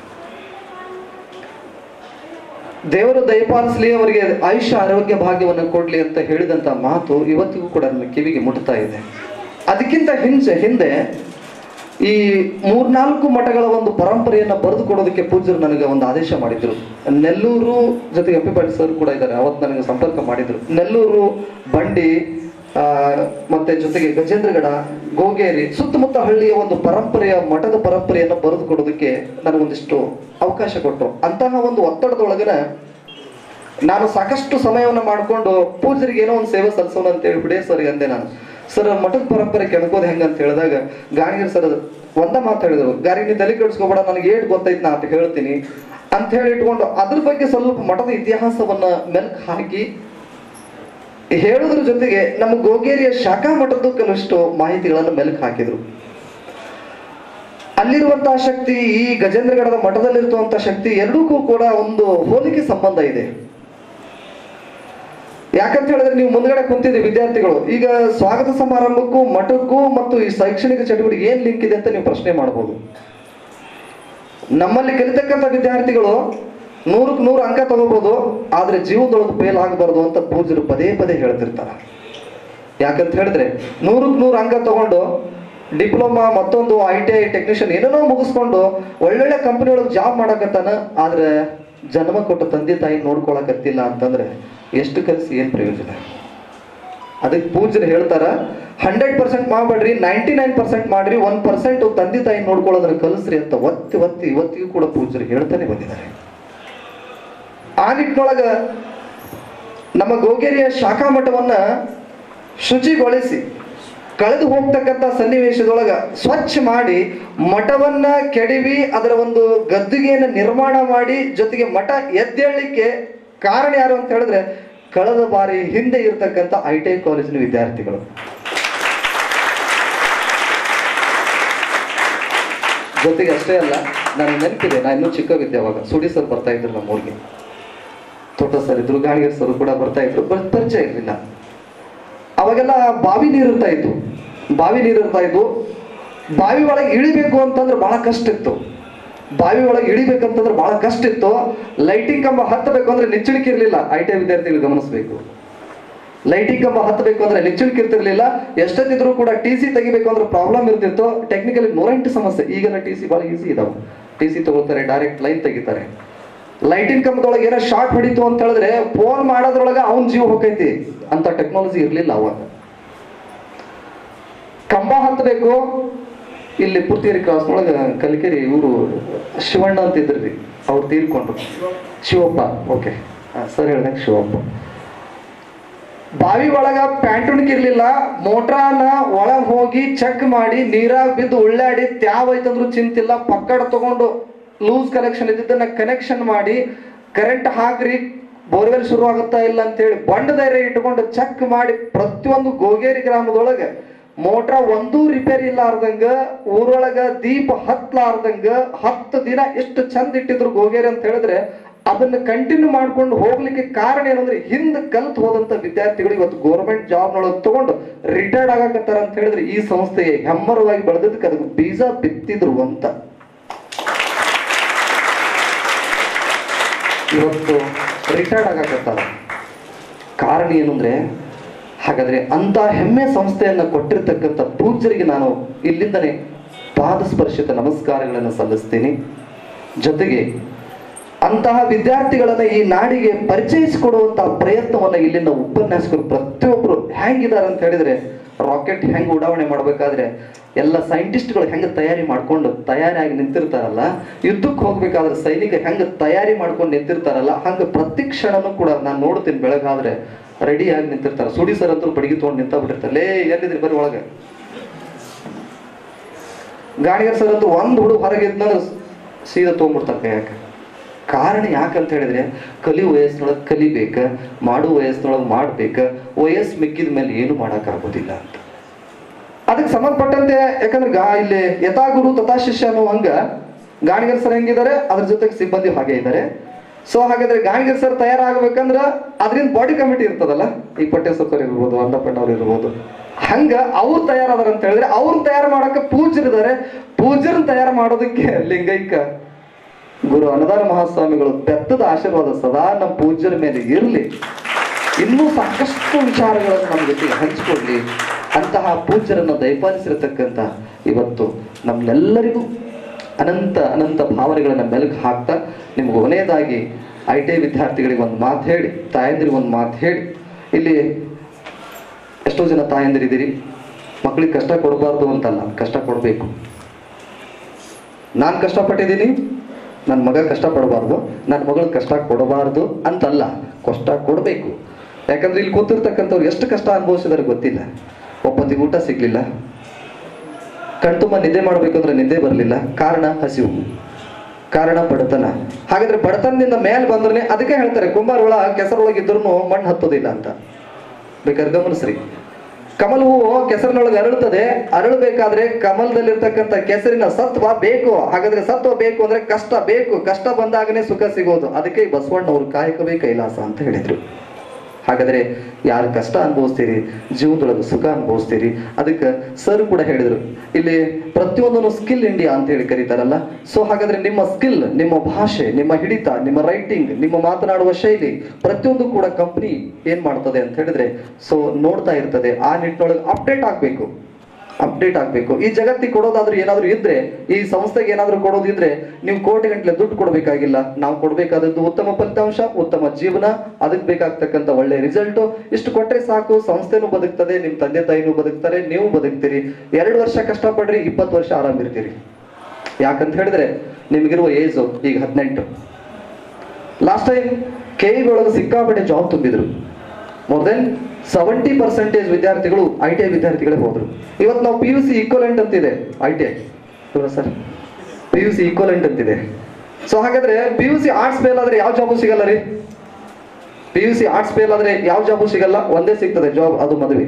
ದೇವರು ದಯಪಾಲಿಸ್ಲಿ ಅವರಿಗೆ ಆಯುಷ್ಯ ಆರೋಗ್ಯ ಭಾಗ್ಯವನ್ನು ಕೊಡ್ಲಿ ಅಂತ ಹೇಳಿದಂತ ಮಾತು ಇವತ್ತಿಗೂ ಕೂಡ ನನ್ನ ಕಿವಿಗೆ ಮುಟ್ತಾ ಇದೆ ಅದಕ್ಕಿಂತ ಹಿಂಚೆ ಹಿಂದೆ ಈ ಮೂರ್ನಾಲ್ಕು ಮಠಗಳ ಒಂದು ಪರಂಪರೆಯನ್ನ ಬರೆದು ಕೊಡೋದಕ್ಕೆ ಪೂಜ್ಯರು ನನಗೆ ಒಂದು ಆದೇಶ ಮಾಡಿದ್ರು ನೆಲ್ಲೂರು ಜೊತೆಗೆ ಎಂ ಪಿ ಪಾಟೀಲ್ ಸರ್ ಕೂಡ ಇದ್ದಾರೆ ಅವತ್ತು ನನಗೆ ಸಂಪರ್ಕ ಮಾಡಿದ್ರು ನೆಲ್ಲೂರು ಬಂಡಿ ಆ, ಮತ್ತೆ ಜೊತೆಗೆ ಗಜೇಂದ್ರಗಡ ಗೋಗೇರಿ ಸುತ್ತಮುತ್ತ ಹಳ್ಳಿಯ ಒಂದು ಪರಂಪರೆಯ ಮಠದ ಪರಂಪರೆಯನ್ನು ಬರೆದು ಕೊಡೋದಕ್ಕೆ ನನಗೊಂದಿಷ್ಟು ಅವಕಾಶ ಕೊಟ್ಟರು ಅಂತಹ ಒಂದು ಒತ್ತಡದೊಳಗನ ನಾನು ಸಾಕಷ್ಟು ಸಮಯವನ್ನು ಮಾಡಿಕೊಂಡು ಪೂಜರಿಗೆ ಏನೋ ಒಂದು ಸೇವೆ ಸಲ್ಲಿಸೋಣ ಅಂತ ಹೇಳಿ ಬಿಡೇ ಸರ್ಗೆ ಅಂದೆ ನಾನು ಸರ್ ಮಠದ ಪರಂಪರೆ ಕೆಣಕೋದು ಹೆಂಗ ಅಂತ ಹೇಳಿದಾಗ ಗಾಣಿಗರ್ ಸರ್ ಒಂದ ಮಾತು ಹೇಳಿದ್ರು ಗಾರಿ ನೀ ತಲೆ ಕೆಡಿಸ್ಕೋಬೇಡ ನನಗೆ ಏಟ್ ಗೊತ್ತೈತ್ ನಾ ಅಂತ ಹೇಳ್ತೀನಿ ಅಂತ ಹೇಳಿ ಇಟ್ಕೊಂಡು ಅದ್ರ ಬಗ್ಗೆ ಸ್ವಲ್ಪ ಮಠದ ಇತಿಹಾಸವನ್ನ ಮೆಲ್ಕ್ ಹಾಕಿ ಹೇಳೋದ್ರ ಜೊತೆಗೆ ನಮ್ಮ ಗೋಗೇರಿಯ ಶಾಖಾ ಮಠದ್ದು ಕೆಲವಷ್ಟು ಮಾಹಿತಿಗಳನ್ನು ಮೆಲುಕು ಹಾಕಿದ್ರು ಅಲ್ಲಿರುವಂತಹ ಶಕ್ತಿ ಈ ಗಜೇಂದ್ರಗಡದ ಮಠದಲ್ಲಿರುವಂತಹ ಶಕ್ತಿ ಎರಡಕ್ಕೂ ಕೂಡ ಒಂದು ಹೋಲಿಕೆ ಸಂಬಂಧ ಇದೆ ಯಾಕಂತ ಹೇಳಿದ್ರೆ ನೀವು ಮುಂದ್ಗಡೆ ಕುಂತಿದ್ರಿ ವಿದ್ಯಾರ್ಥಿಗಳು ಈಗ ಸ್ವಾಗತ ಸಮಾರಂಭಕ್ಕೂ ಮಠಕ್ಕೂ ಮತ್ತು ಈ ಶೈಕ್ಷಣಿಕ ಚಟುವಟಿಕೆ ಏನ್ ಲಿಂಕ್ ಇದೆ ಅಂತ ನೀವು ಪ್ರಶ್ನೆ ಮಾಡಬಹುದು ನಮ್ಮಲ್ಲಿ ಕಲಿತಕ್ಕಂಥ ವಿದ್ಯಾರ್ಥಿಗಳು ನೂರಕ್ಕೆ ನೂರು ಅಂಕ ತಗೋಬಹುದು ಆದ್ರೆ ಜೀವನದೊಳಗೆ ಫೇಲ್ ಆಗಬಾರ್ದು ಅಂತ ಪೂಜ್ಯರು ಪದೇ ಪದೇ ಹೇಳ್ತಿರ್ತಾರ ಯಾಕಂತ ಹೇಳಿದ್ರೆ ನೂರಕ್ಕೆ ನೂರು ಅಂಕ ತಗೊಂಡು ಡಿಪ್ಲೊಮಾ ಮತ್ತೊಂದು ಐ ಟಿ ಐ ಟೆಕ್ನಿಷಿಯನ್ ಏನೇನೋ ಮುಗಿಸ್ಕೊಂಡು ಒಳ್ಳೊಳ್ಳೆ ಕಂಪನಿ ಒಳಗೆ ಜಾಬ್ ಮಾಡಕತ್ತಾನ ಆದ್ರೆ ಜನ್ಮ ಕೊಟ್ಟ ತಂದೆ ತಾಯಿ ನೋಡ್ಕೊಳಕತ್ತಿಲ್ಲ ಅಂತಂದ್ರೆ ಎಷ್ಟು ಕಲಿಸಿ ಏನ್ ಪ್ರಯೋಜನ ಅದಕ್ಕೆ ಪೂಜ್ಯರು ಹೇಳ್ತಾರ ಹಂಡ್ರೆಡ್ ಪರ್ಸೆಂಟ್ ಮಾಡ್ಬೇಡ್ರಿ ನೈಂಟಿ ನೈನ್ ಪರ್ಸೆಂಟ್ ಮಾಡ್ರಿ ಒನ್ ಪರ್ಸೆಂಟ್ ತಂದೆ ತಾಯಿ ನೋಡ್ಕೊಳ್ಳೋದನ್ನ ಕಲಿಸ್ರಿ ಅಂತ ಒತ್ತಿ ಒತ್ತಿ ಇವತ್ತಿಗೂ ಕೂಡ ಪೂಜ್ಯರು ಹೇಳ್ತಾನೆ ಬಂದಿದ್ದಾರೆ ಆ ನಿಟ್ಟಿನೊಳಗ ನಮ್ಮ ಗೋಗೇರಿಯ ಶಾಖಾ ಮಠವನ್ನ ಶುಚಿಗೊಳಿಸಿ ಕಳೆದು ಹೋಗ್ತಕ್ಕಂಥ ಸನ್ನಿವೇಶದೊಳಗ ಸ್ವಚ್ಛ ಮಾಡಿ ಮಠವನ್ನ ಕೆಡವಿ ಅದರ ಒಂದು ಗದ್ದುಗೆಯನ್ನು ನಿರ್ಮಾಣ ಮಾಡಿ ಜೊತೆಗೆ ಮಠ ಎದ್ದೇಳಲಿಕ್ಕೆ ಕಾರಣ ಯಾರು ಅಂತ ಹೇಳಿದ್ರೆ ಕಳೆದ ಬಾರಿ ಹಿಂದೆ ಇರತಕ್ಕಂಥ ಐ ಟಿ ಐ ಕಾಲೇಜಿನ ವಿದ್ಯಾರ್ಥಿಗಳು ಜೊತೆಗೆ ಅಷ್ಟೇ ಅಲ್ಲ ನನಗೆ ನೆನಪಿದೆ ನಾನು ಇನ್ನೂ ಚಿಕ್ಕವಿದ್ದೆ ಅವಾಗ ಸುಡಿ ಸರ್ ಬರ್ತಾ ಇದ್ರು ನಮ್ಮ ಊರಿಗೆ ತೋಟ ಸರ್ ಇದ್ರು ಗಾಣಿಗರ್ ಸರ್ ಕೂಡ ಬರ್ತಾ ಇದ್ರು ಬಟ್ ಪರಿಚಯ ಇರಲಿಲ್ಲ ಅವಾಗೆಲ್ಲ ಬಾವಿ ನೀರು ಇರ್ತಾ ಇತ್ತು ಬಾವಿ ನೀರು ಇರ್ತಾ ಇದ್ವು ಬಾವಿ ಒಳಗೆ ಇಳಿಬೇಕು ಅಂತಂದ್ರೆ ಬಹಳ ಕಷ್ಟ ಇತ್ತು ಬಾವಿ ಒಳಗೆ ಇಳಿಬೇಕಂತಂದ್ರೆ ಬಹಳ ಕಷ್ಟ ಇತ್ತು ಲೈಟಿಂಗ್ ಕಂಬ ಹತ್ತಬೇಕು ಅಂದ್ರೆ ನಿಚ್ಚಳಿಕೆ ಇರಲಿಲ್ಲ ಐ ಟಿ ವಿದ್ಯಾರ್ಥಿಗಳು ಗಮನಿಸಬೇಕು ಲೈಟಿಂಗ್ ಕಂಬ ಹತ್ತಬೇಕು ಅಂದ್ರೆ ನಿಚ್ಚಳಿಕೆ ಇರ್ತಿರ್ಲಿಲ್ಲ ಎಷ್ಟೊತ್ತಿದ್ರು ಕೂಡ ಟಿ ಸಿ ತೆಗಿಬೇಕು ಅಂದ್ರೆ ಪ್ರಾಬ್ಲಮ್ ಇರ್ತಿತ್ತು ಟೆಕ್ನಿಕಲಿ ನೂರೆಂಟು ಸಮಸ್ಯೆ ಈಗೆಲ್ಲ ಟಿ ಸಿ ಬಹಳ ಈಸಿ ಇದಾವೆ ಟಿ ಸಿ ತಗೊಳ್ತಾರೆ ಡೈರೆಕ್ಟ್ ಲೈನ್ ತೆಗಿತಾರೆ ಲೈಟಿಂಗ್ ಕಂಬದೊಳಗೆ ಏನೋ ಶಾರ್ಟ್ ಹೊಡಿತು ಅಂತ ಹೇಳಿದ್ರೆ ಫೋನ್ ಮಾಡೋದ್ರೊಳಗೆ ಅವನ್ ಜೀವ ಹೋಗೈತಿ ಅಂತ ಟೆಕ್ನಾಲಜಿ ಇರ್ಲಿಲ್ಲ ಅವಾಗ ಕಂಬ ಹತ್ತಬೇಕು ಇಲ್ಲಿ ಪುತ್ತೇರಿ ಕ್ರಾಸ್ ಒಳಗೆ ಕಲಿಕೆರಿ ಇವರು ಶಿವಣ್ಣ ಅಂತ ಇದ್ರಿ ಅವ್ರು ತೀರ್ಕೊಂಡ್ರು ಶಿವಪ್ಪ ಓಕೆ ಸರ್ ಹೇಳ್ದಂಗೆ ಶಿವಪ್ಪ ಬಾವಿ ಒಳಗ ಪ್ಯಾಂಟುಣಿಗೆ ಇರ್ಲಿಲ್ಲ ಮೋಟ್ರಾನ ಒಳಗ್ ಹೋಗಿ ಚೆಕ್ ಮಾಡಿ ನೀರಾಗ ಬಿದ್ದು ಉಳ್ಳಾಡಿ ತ್ಯಾವ ಐತಂದ್ರು ಚಿಂತಿಲ್ಲ ಪಕ್ಕಡ ತಗೊಂಡು ಲೂಸ್ ಕನೆಕ್ಷನ್ ಇದ್ದಿದ್ದನ್ನ ಕನೆಕ್ಷನ್ ಮಾಡಿ ಕರೆಂಟ್ ಹಾಕ್ರಿ ಬೋರ್ವೆಲ್ ಶುರು ಆಗುತ್ತಾ ಇಲ್ಲ ಅಂತೇಳಿ ಬಂಡ ಧೈರ್ಯ ಇಟ್ಕೊಂಡು ಚೆಕ್ ಮಾಡಿ ಪ್ರತಿಯೊಂದು ಗೋಗೇರಿ ಗ್ರಾಮದೊಳಗೆ ಮೋಟ್ರ ಒಂದೂ ರಿಪೇರಿ ಇಲ್ಲಾರ್ದಂಗ ಊರೊಳಗ ದೀಪ ಹತ್ಲಾರ್ದಂಗ ಹತ್ತು ದಿನ ಎಷ್ಟು ಚಂದ ಇಟ್ಟಿದ್ರು ಗೋಗೇರಿ ಅಂತ ಹೇಳಿದ್ರೆ ಅದನ್ನ ಕಂಟಿನ್ಯೂ ಮಾಡ್ಕೊಂಡು ಹೋಗ್ಲಿಕ್ಕೆ ಕಾರಣ ಏನಂದ್ರೆ ಹಿಂದೆ ಕಲ್ತು ಹೋದಂತ ವಿದ್ಯಾರ್ಥಿಗಳು ಇವತ್ತು ಗೌರ್ಮೆಂಟ್ ಜಾಬ್ ನೊಳಗೆ ತಗೊಂಡು ರಿಟೈರ್ಡ್ ಆಗಕತ್ತಾರ ಅಂತ ಹೇಳಿದ್ರೆ ಈ ಸಂಸ್ಥೆಗೆ ಹೆಮ್ಮರವಾಗಿ ಬೆಳೆದದಕ್ಕೆ ಅದಕ್ಕೆ ಬೀಜ ಬಿತ್ತಿದ್ರು ಅಂತ ಇವತ್ತು ರಿಟೈರ್ಡ್ ಆಗಕತ್ತಾರ ಕಾರಣ ಏನು ಅಂದ್ರೆ ಹಾಗಾದ್ರೆ ಅಂತ ಹೆಮ್ಮೆ ಸಂಸ್ಥೆಯನ್ನ ಕೊಟ್ಟಿರ್ತಕ್ಕಂಥ ಪೂಜ್ಯರಿಗೆ ನಾನು ಇಲ್ಲಿಂದನೇ ಪಾದಸ್ಪರ್ಶಿತ ನಮಸ್ಕಾರಗಳನ್ನು ಸಲ್ಲಿಸ್ತೀನಿ ಜೊತೆಗೆ ಅಂತಹ ವಿದ್ಯಾರ್ಥಿಗಳನ್ನ ಈ ನಾಡಿಗೆ ಪರಿಚಯಿಸಿಕೊಡುವಂತಹ ಪ್ರಯತ್ನವನ್ನ ಇಲ್ಲಿನ ಉಪನ್ಯಾಸಕರು ಪ್ರತಿಯೊಬ್ಬರು ಹೆಂಗಿದ್ದಾರೆ ಅಂತ ಹೇಳಿದ್ರೆ ರಾಕೆಟ್ ಹೆಂಗ್ ಉಡಾವಣೆ ಮಾಡ್ಬೇಕಾದ್ರೆ ಎಲ್ಲ ಸೈಂಟಿಸ್ಟ್ಗಳು ಹೆಂಗ ತಯಾರಿ ಮಾಡ್ಕೊಂಡು ತಯಾರಿಯಾಗಿ ನಿಂತಿರ್ತಾರಲ್ಲ ಯುದ್ಧಕ್ಕೆ ಹೋಗ್ಬೇಕಾದ್ರೆ ಸೈನಿಕ ಹೆಂಗ ತಯಾರಿ ಮಾಡ್ಕೊಂಡು ನಿಂತಿರ್ತಾರಲ್ಲ ಹಂಗ ಪ್ರತಿ ಕ್ಷಣನೂ ಕೂಡ ನಾನು ನೋಡ್ತೀನಿ ಬೆಳಗಾದ್ರೆ ರೆಡಿ ಆಗಿ ನಿಂತಿರ್ತಾರೆ ಸುಡಿ ಸರ್ ಅಂತೂ ಬಡಿಗೆ ತೊಗೊಂಡು ನಿಂತ ಬಿಟ್ಟಿರ್ತಾರೆ ಲೇ ಎಲ್ಲಿದ್ರಿ ಬರ್ರಿ ಒಳಗೆ ಗಾಣಿಗರ್ ಸರ್ ಅಂತೂ ಒಂದು ಹುಡುಗ ಹೊರಗೆ ಇದ್ನಂದ್ರೆ ಸೀದಾ ತೊಗೊಂಡ್ಬಿಡ್ತಾರೆ ಕೈಯಾಕ ಕಾರಣ ಯಾಕಂತ ಹೇಳಿದ್ರೆ ಕಲಿ ವಯಸ್ಸಿನೊಳಗೆ ಕಲಿಬೇಕ ಮಾಡೋ ವಯಸ್ಸಿನೊಳಗೆ ಮಾಡ್ಬೇಕ ವಯಸ್ಸು ಮಿಕ್ಕಿದ ಮೇಲೆ ಏನು ಮಾಡೋಕ್ಕಾಗೋದಿಲ್ಲ ಅಂತ ಅದಕ್ಕೆ ಸಂಬಂಧಪಟ್ಟಂತೆ ಯಾಕಂದ್ರೆ ಗಾ ಇಲ್ಲಿ ಯಥಾ ಗುರು ತಥಾ ಶಿಷ್ಯ ಅನ್ನೋ ಹಂಗ ಗಾಣಿಗರ್ ಸರ್ ಹೆಂಗಿದ್ದಾರೆ ಅದ್ರ ಜೊತೆಗೆ ಸಿಬ್ಬಂದಿ ಹಾಗೆ ಇದ್ದಾರೆ ಸೊ ಹಾಗಾದ್ರೆ ಗಾಣಿಗರ್ ಸರ್ ತಯಾರಾಗಬೇಕಂದ್ರ ಅದರಿಂದ ಬಾಡಿ ಕಮಿಟಿ ಇರ್ತದಲ್ಲ ಈ ಪಟ್ಟೇಶ್ವರ್ ಇರ್ಬೋದು ಅನ್ನಪ್ಪಣ್ಣವ್ರು ಇರ್ಬೋದು ಹಂಗ ಅವ್ರು ತಯಾರಾದಾರ ಅಂತ ಹೇಳಿದ್ರೆ ಅವ್ರು ತಯಾರು ಮಾಡಕ್ಕೆ ಪೂಜ್ಯರಿದ್ದಾರೆ ಪೂಜ್ಯರನ್ನ ತಯಾರು ಮಾಡೋದಕ್ಕೆ ಲಿಂಗೈಕ ಗುರು ಅನ್ನದಾನ ಮಹಾಸ್ವಾಮಿಗಳು ಬೆತ್ತದ ಆಶೀರ್ವಾದ ಸದಾ ನಮ್ಮ ಪೂಜ್ಯರ ಮೇಲೆ ಇರಲಿ ಇನ್ನೂ ಸಾಕಷ್ಟು ವಿಚಾರಗಳನ್ನು ನಮ್ಮ ಜೊತೆಗೆ ಹಂಚಿಕೊಳ್ಳಿ ಅಂತಹ ಪೂಜ್ಯರನ್ನು ದಯಪಾಲಿಸಿರತಕ್ಕಂಥ ಇವತ್ತು ನಮ್ಮೆಲ್ಲರಿಗೂ ಅನಂತ ಅನಂತ ಭಾವನೆಗಳನ್ನ ಮೆಲುಕು ಹಾಕ್ತಾ ನಿಮ್ಗೆ ಕೊನೆಯದಾಗಿ ಐ ಟಿ ಐ ವಿದ್ಯಾರ್ಥಿಗಳಿಗೆ ಒಂದು ಮಾತು ಹೇಳಿ ತಾಯಂದಿರಿಗೆ ಒಂದು ಮಾತು ಹೇಳಿ ಇಲ್ಲಿ ಎಷ್ಟೋ ಜನ ತಾಯಂದಿರಿದ್ದೀರಿ ಮಕ್ಕಳಿಗೆ ಕಷ್ಟ ಕೊಡಬಾರ್ದು ಅಂತಲ್ಲ ಕಷ್ಟ ಕೊಡಬೇಕು ನಾನು ಕಷ್ಟಪಟ್ಟಿದ್ದೀನಿ ನನ್ನ ಮಗ ಕಷ್ಟಪಡಬಾರ್ದು ನನ್ನ ಮಗಳು ಕಷ್ಟ ಕೊಡಬಾರ್ದು ಅಂತಲ್ಲ ಕಷ್ಟ ಕೊಡಬೇಕು ಯಾಕಂದ್ರೆ ಇಲ್ಲಿ ಕೂತಿರ್ತಕ್ಕಂಥವ್ರು ಎಷ್ಟು ಕಷ್ಟ ಅನುಭವಿಸಿದಾರೆ ಗೊತ್ತಿಲ್ಲ ಒಪ್ಪತ್ತಿಗೆ ಊಟ ಸಿಗ್ಲಿಲ್ಲ ಕಣ್ತುಂಬ ನಿದ್ದೆ ಮಾಡಬೇಕಂದ್ರೆ ನಿದ್ದೆ ಬರಲಿಲ್ಲ ಕಾರಣ ಹಸಿವು ಕಾರಣ ಬಡತನ ಹಾಗಾದ್ರೆ ಬಡತನದಿಂದ ಮೇಲೆ ಬಂದ್ರೆ ಅದಕ್ಕೆ ಹೇಳ್ತಾರೆ ಕುಂಬಾರ ಹುಳ ಕೆಸರೊಳಗಿದ್ರು ಮಣ್ಣು ಹತ್ತೋದಿಲ್ಲ ಅಂತ ಬೇಕಾದ್ರೆ ಗಮನಿಸ್ರಿ ಕಮಲ ಹೂವು ಕೆಸರಿನೊಳಗೆ ಅರಳುತ್ತದೆ ಅರಳಬೇಕಾದ್ರೆ ಕಮಲದಲ್ಲಿರ್ತಕ್ಕಂಥ ಕೆಸರಿನ ಸತ್ವ ಬೇಕು ಹಾಗಾದ್ರೆ ಸತ್ವ ಬೇಕು ಅಂದ್ರೆ ಕಷ್ಟ ಬೇಕು ಕಷ್ಟ ಬಂದಾಗನೇ ಸುಖ ಸಿಗೋದು ಅದಕ್ಕೆ ಈ ಬಸವಣ್ಣವರು ಕಾಯಕವೇ ಕೈಲಾಸ ಅಂತ ಹೇಳಿದ್ರು ಹಾಗಾದ್ರೆ ಯಾರು ಕಷ್ಟ ಅನುಭವಿಸ್ತೀರಿ ಜೀವನದೊಳಗೆ ಸುಖ ಅನುಭವಿಸ್ತೀರಿ ಅದಕ್ಕೆ ಸರ್ ಕೂಡ ಹೇಳಿದ್ರು ಇಲ್ಲಿ ಪ್ರತಿಯೊಂದನ್ನು ಸ್ಕಿಲ್ ಇಂಡಿಯಾ ಅಂತ ಹೇಳಿ ಕರೀತಾರಲ್ಲ ಸೊ ಹಾಗಾದ್ರೆ ನಿಮ್ಮ ಸ್ಕಿಲ್ ನಿಮ್ಮ ಭಾಷೆ ನಿಮ್ಮ ಹಿಡಿತ ನಿಮ್ಮ ರೈಟಿಂಗ್ ನಿಮ್ಮ ಮಾತನಾಡುವ ಶೈಲಿ ಪ್ರತಿಯೊಂದು ಕೂಡ ಕಂಪನಿ ಏನ್ ಮಾಡ್ತದೆ ಅಂತ ಹೇಳಿದ್ರೆ ಸೊ ನೋಡ್ತಾ ಇರ್ತದೆ ಆ ನಿಟ್ಟಿನೊಳಗೆ ಅಪ್ಡೇಟ್ ಆಗ್ಬೇಕು ಅಪ್ಡೇಟ್ ಆಗ್ಬೇಕು ಈ ಜಗತ್ತಿಗೆ ಕೊಡೋದಾದ್ರೂ ಏನಾದ್ರೂ ಇದ್ರೆ ಈ ಸಂಸ್ಥೆಗೆ ಏನಾದ್ರೂ ಕೊಡೋದಿದ್ರೆ ನೀವು ಕೋಟಿ ಗಂಟ್ಲೆ ದುಡ್ಡು ಕೊಡಬೇಕಾಗಿಲ್ಲ ನಾವು ಕೊಡಬೇಕಾದದ್ದು ಉತ್ತಮ ಫಲಿತಾಂಶ ಉತ್ತಮ ಜೀವನ ಅದಕ್ಕೆ ಬೇಕಾಗ್ತಕ್ಕಂಥ ಒಳ್ಳೆ ರಿಸಲ್ಟ್ ಇಷ್ಟು ಕೊಟ್ರೆ ಸಾಕು ಸಂಸ್ಥೆನೂ ಬದುಕ್ತದೆ ನಿಮ್ ತಂದೆ ತಾಯಿನೂ ಬದುಕ್ತಾರೆ ನೀವು ಬದುಕ್ತೀರಿ ಎರಡು ವರ್ಷ ಕಷ್ಟಪಡ್ರಿ ಇಪ್ಪತ್ತು ವರ್ಷ ಆರಾಮಿರ್ತೀರಿ ಯಾಕಂತ ಹೇಳಿದ್ರೆ ನಿಮ್ಗಿರುವ ಏಜು ಈಗ ಹದಿನೆಂಟು ಲಾಸ್ಟ್ ಟೈಮ್ ಕೆ ಒಳಗೆ ಸಿಕ್ಕಾಪಟ್ಟೆ ಜಾಬ್ ತುಂಬಿದ್ರು ಮೋರ್ ದೆನ್ ಸೆವೆಂಟಿ ಪರ್ಸೆಂಟೇಜ್ ವಿದ್ಯಾರ್ಥಿಗಳು ಐ ಟಿ ಐ ವಿದ್ಯಾರ್ಥಿಗಳೇ ಹೋದ್ರು ಇವತ್ತು ನಾವು ಪಿ ಯು ಸಿ ಈಕ್ವಲೆಂಟ್ ಅಂತಿದೆ I T I sir P U C equivalent ಅಂತಿದೆ ಸೊ ಹಾಗಾದ್ರೆ P U C arts fail ಆದ್ರೆ ಯಾವ ಜಾಬು ಸಿಗಲ್ಲ ರೀ P U C arts fail ಆದ್ರೆ ಯಾವ ಜಾಬು ಸಿಗಲ್ಲ ಒಂದೇ ಸಿಗ್ತದೆ ಜಾಬ್ ಅದು ಮದುವೆ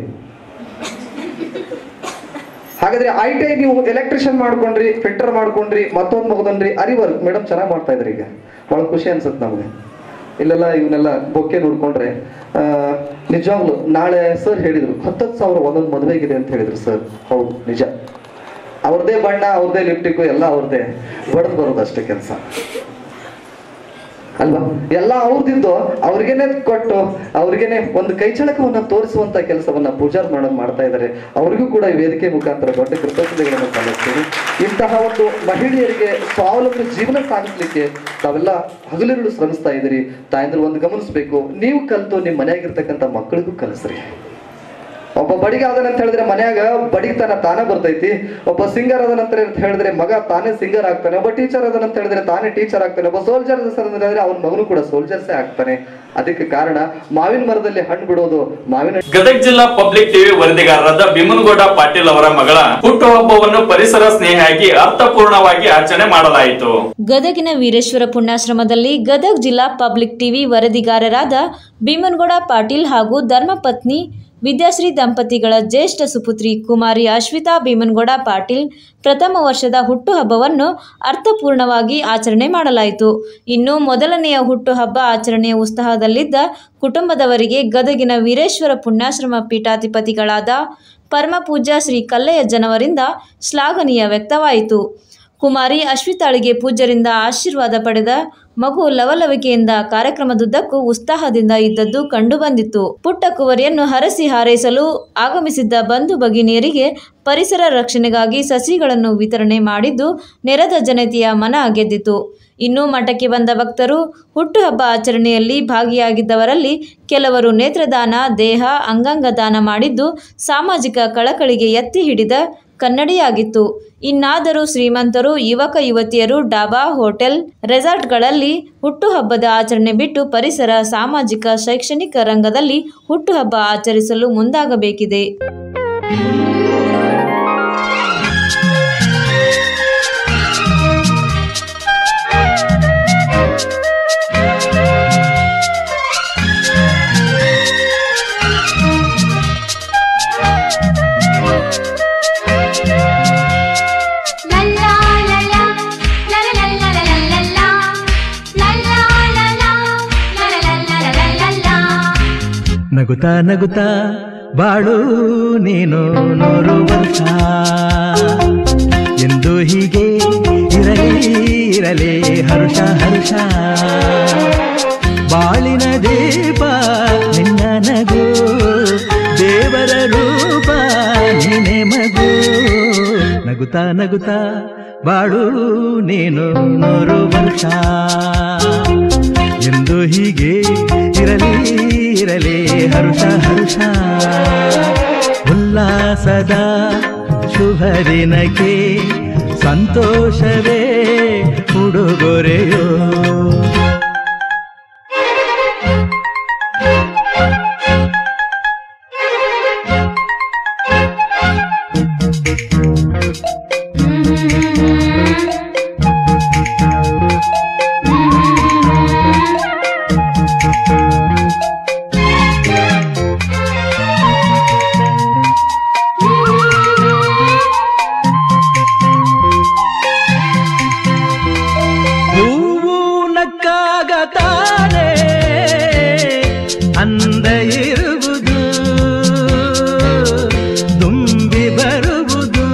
ಹಾಗಾದ್ರೆ ಐ ಟಿ ಐ ನೀವು ಎಲೆಕ್ಟ್ರಿಷಿಯನ್ ಮಾಡ್ಕೊಂಡ್ರಿ ಫಿಲ್ಟರ್ ಮಾಡ್ಕೊಂಡ್ರಿ ಮತ್ತೊಂದು ಮುಗ್ದನ್ರಿ ಅರಿವರ್ ಮೇಡಮ್ ಚೆನ್ನಾಗಿ ಮಾಡ್ತಾ ಇದ್ರಿ ಈಗ ಬಹಳ ಖುಷಿ ಅನ್ಸುತ್ತೆ ನಮ್ಗೆ ಇಲ್ಲೆಲ್ಲ ಇವನ್ನೆಲ್ಲ ಬೊಕ್ಕೆ ನೋಡ್ಕೊಂಡ್ರೆ ಆ, ನಿಜವಾಗ್ಲು ನಾಳೆ ಸರ್ ಹೇಳಿದ್ರು ಹತ್ತತ್ತು ಸಾವಿರ ಒಂದೊಂದು ಮದುವೆಗಿದೆ ಅಂತ ಹೇಳಿದ್ರು ಸರ್ ಹೌದು ನಿಜ ಅವ್ರದೇ ಬಣ್ಣ ಅವ್ರದೇ ಲಿಪ್ಟಿಕ್ಕು ಎಲ್ಲ ಅವ್ರದೇ ಬಡ್ದು ಬರೋದು ಅಷ್ಟೇ ಕೆಲಸ ಅಲ್ವಾ ಎಲ್ಲ ಅವ್ರದಿದ್ದು ಅವ್ರಿಗೇನೆ ಕೊಟ್ಟು ಅವ್ರಿಗೇನೆ ಒಂದು ಕೈಚಳಕವನ್ನ ತೋರಿಸುವಂತ ಕೆಲಸವನ್ನ ಪೂಜಾರ್ ಮಾಡೋದು ಮಾಡ್ತಾ ಇದ್ದಾರೆ ಅವ್ರಿಗೂ ಕೂಡ ಈ ವೇದಿಕೆ ಮುಖಾಂತರ ದೊಡ್ಡ ಕೃತಜ್ಞತೆಗಳನ್ನು ಸಲ್ಲಿಸ್ತೀನಿ ಇಂತಹ ಒಂದು ಮಹಿಳೆಯರಿಗೆ ಸ್ವಾವಲಂಬಿ ಜೀವನ ಸಾಗಿಸ್ಲಿಕ್ಕೆ ತಾವೆಲ್ಲ ಹಗಲಿರುಳು ಶ್ರಮಿಸ್ತಾ ಇದ್ದೀರಿ ತಾಯಂದ್ರು ಒಂದು ಗಮನಿಸ್ಬೇಕು ನೀವು ಕಲ್ತು ನಿಮ್ಮ ಮನೆಯಾಗಿರ್ತಕ್ಕಂಥ ಮಕ್ಕಳಿಗೂ ಕಲಿಸ್ರಿ ಒಬ್ಬ ಬಡಿಗ ಅದನಂತ ಹೇಳಿದ್ರೆ ಮನ್ಯಾಗ ಬಡಿತನ ತಾನೇ ಬರ್ತೈತಿ ಒಬ್ಬ ಸಿಂಗರ್ ಅದನಂತ ಹೇಳಿದ್ರೆ ಮಗ ತಾನೇ ಸಿಂಗರ್ ಆಗ್ತಾನೆ ಒಬ್ಬ ಟೀಚರ್ ಅದನಂತ ಹೇಳಿದ್ರೆ ತಾನೇ ಟೀಚರ್ ಆಗ್ತಾನೆ ಒಬ್ಬ ಸೋಲ್ಜರ್ ಹೇಳಿದ್ರೆ ಅವನ ಮಗನು ಕೂಡ ಸೋಲ್ಜರ್ಸೇ ಆಗ್ತಾನೆ ಅದಕ್ಕೆ ಕಾರಣ ಮಾವಿನ ಮರದಲ್ಲಿ ಹಣ್ಣು ಬಿಡೋದು ಮಾವಿನ ಗದಗ ಜಿಲ್ಲಾ ಪಬ್ಲಿಕ್ ಟಿವಿ ವರದಿಗಾರರಾದ ಭೀಮನಗೌಡ ಪಾಟೀಲ್ ಅವರ ಮಗಳ ಹುಟ್ಟುಹಬ್ಬವನ್ನು ಪರಿಸರ ಸ್ನೇಹಿಯಾಗಿ ಅರ್ಥಪೂರ್ಣವಾಗಿ ಆಚರಣೆ ಮಾಡಲಾಯಿತು ಗದಗಿನ ವೀರೇಶ್ವರ ಪುಣ್ಯಾಶ್ರಮದಲ್ಲಿ ಗದಗ್ ಜಿಲ್ಲಾ ಪಬ್ಲಿಕ್ ಟಿವಿ ವರದಿಗಾರರಾದ ಭೀಮನಗೌಡ ಪಾಟೀಲ್ ಹಾಗೂ ಧರ್ಮಪತ್ನಿ ವಿದ್ಯಾಶ್ರೀ ದಂಪತಿಗಳ ಜ್ಯೇಷ್ಠ ಸುಪುತ್ರಿ ಕುಮಾರಿ ಅಶ್ವಿತಾ ಭೀಮನಗೌಡ ಪಾಟೀಲ್ ಪ್ರಥಮ ವರ್ಷದ ಹುಟ್ಟುಹಬ್ಬವನ್ನು ಅರ್ಥಪೂರ್ಣವಾಗಿ ಆಚರಣೆ ಮಾಡಲಾಯಿತು ಇನ್ನು ಮೊದಲನೆಯ ಹುಟ್ಟುಹಬ್ಬ ಆಚರಣೆಯ ಉತ್ಸಾಹದಲ್ಲಿದ್ದ ಕುಟುಂಬದವರಿಗೆ ಗದಗಿನ ವೀರೇಶ್ವರ ಪುಣ್ಯಾಶ್ರಮ ಪೀಠಾಧಿಪತಿಗಳಾದ ಪರಮಪೂಜ್ಯ ಶ್ರೀ ಕಲ್ಲಯ್ಯಜ್ಜನವರಿಂದ ಶ್ಲಾಘನೀಯ ವ್ಯಕ್ತವಾಯಿತು ಕುಮಾರಿ ಅಶ್ವಿತಾಳಿಗೆ ಪೂಜ್ಯರಿಂದ ಆಶೀರ್ವಾದ ಪಡೆದ ಮಗು ಲವಲವಿಕೆಯಿಂದ ಕಾರ್ಯಕ್ರಮದುದ್ದಕ್ಕೂ ಉತ್ಸಾಹದಿಂದ ಇದ್ದದ್ದು ಕಂಡುಬಂದಿತ್ತು ಪುಟ್ಟ ಕುವರಿಯನ್ನು ಹರಸಿ ಹಾರೈಸಲು ಆಗಮಿಸಿದ್ದ ಬಂಧು ಭಗಿನಿಯರಿಗೆ ಪರಿಸರ ರಕ್ಷಣೆಗಾಗಿ ಸಸಿಗಳನ್ನು ವಿತರಣೆ ಮಾಡಿದ್ದು ನೆರೆದ ಜನತೆಯ ಮನ ಗೆದ್ದಿತು ಇನ್ನು ಮಠಕ್ಕೆ ಬಂದ ಭಕ್ತರು ಹುಟ್ಟುಹಬ್ಬ ಆಚರಣೆಯಲ್ಲಿ ಭಾಗಿಯಾಗಿದ್ದವರಲ್ಲಿ ಕೆಲವರು ನೇತ್ರದಾನ ದೇಹ ಅಂಗಾಂಗ ದಾನ ಮಾಡಿದ್ದು ಸಾಮಾಜಿಕ ಕಳಕಳಿಗೆ ಎತ್ತಿ ಹಿಡಿದ ಕನ್ನಡಿಯಾಗಿತ್ತು ಇನ್ನಾದರೂ ಶ್ರೀಮಂತರು ಯುವಕ ಯುವತಿಯರು ಡಾಬಾ ಹೋಟೆಲ್ ರೆಸಾರ್ಟ್ಗಳಲ್ಲಿ ಹುಟ್ಟುಹಬ್ಬದ ಆಚರಣೆ ಬಿಟ್ಟು ಪರಿಸರ ಸಾಮಾಜಿಕ ಶೈಕ್ಷಣಿಕ ರಂಗದಲ್ಲಿ ಹುಟ್ಟುಹಬ್ಬ ಆಚರಿಸಲು ಮುಂದಾಗಬೇಕಿದೆ ನಗುತ್ತಾ ನಗುತ್ತಾ ಬಾಳು ನೀನು ನೂರು ವರ್ಷ ಎಂದು ಹೀಗೆ ಇರಲಿ ಇರಲಿ ಹರುಷ ಹರುಷ ಬಾಳಿನ ದೀಪ ನಿನ್ನ ನಗು ದೇವರ ರೂಪ ನೀನೆ ಮಗು ನಗುತ್ತಾ ನಗುತ್ತಾ ಬಾಳು ನೀನು ನೂರು ವರ್ಷ ಎಂದು ಹೀಗೆ ಇರಲಿ ಇರಲಿ ಹರುಷ ಹರುಷ ಉಲ್ಲಾಸದ ಶುಭ ದಿನಕ್ಕೆ ಸಂತೋಷವೇ ಉಡುಗೊರೆಯೋ ಹೂವು ನಕ್ಕಾಗ ತಾನೇ ಅಂದ ಇರುವುದು ತುಂಬಿ ಬರುವುದು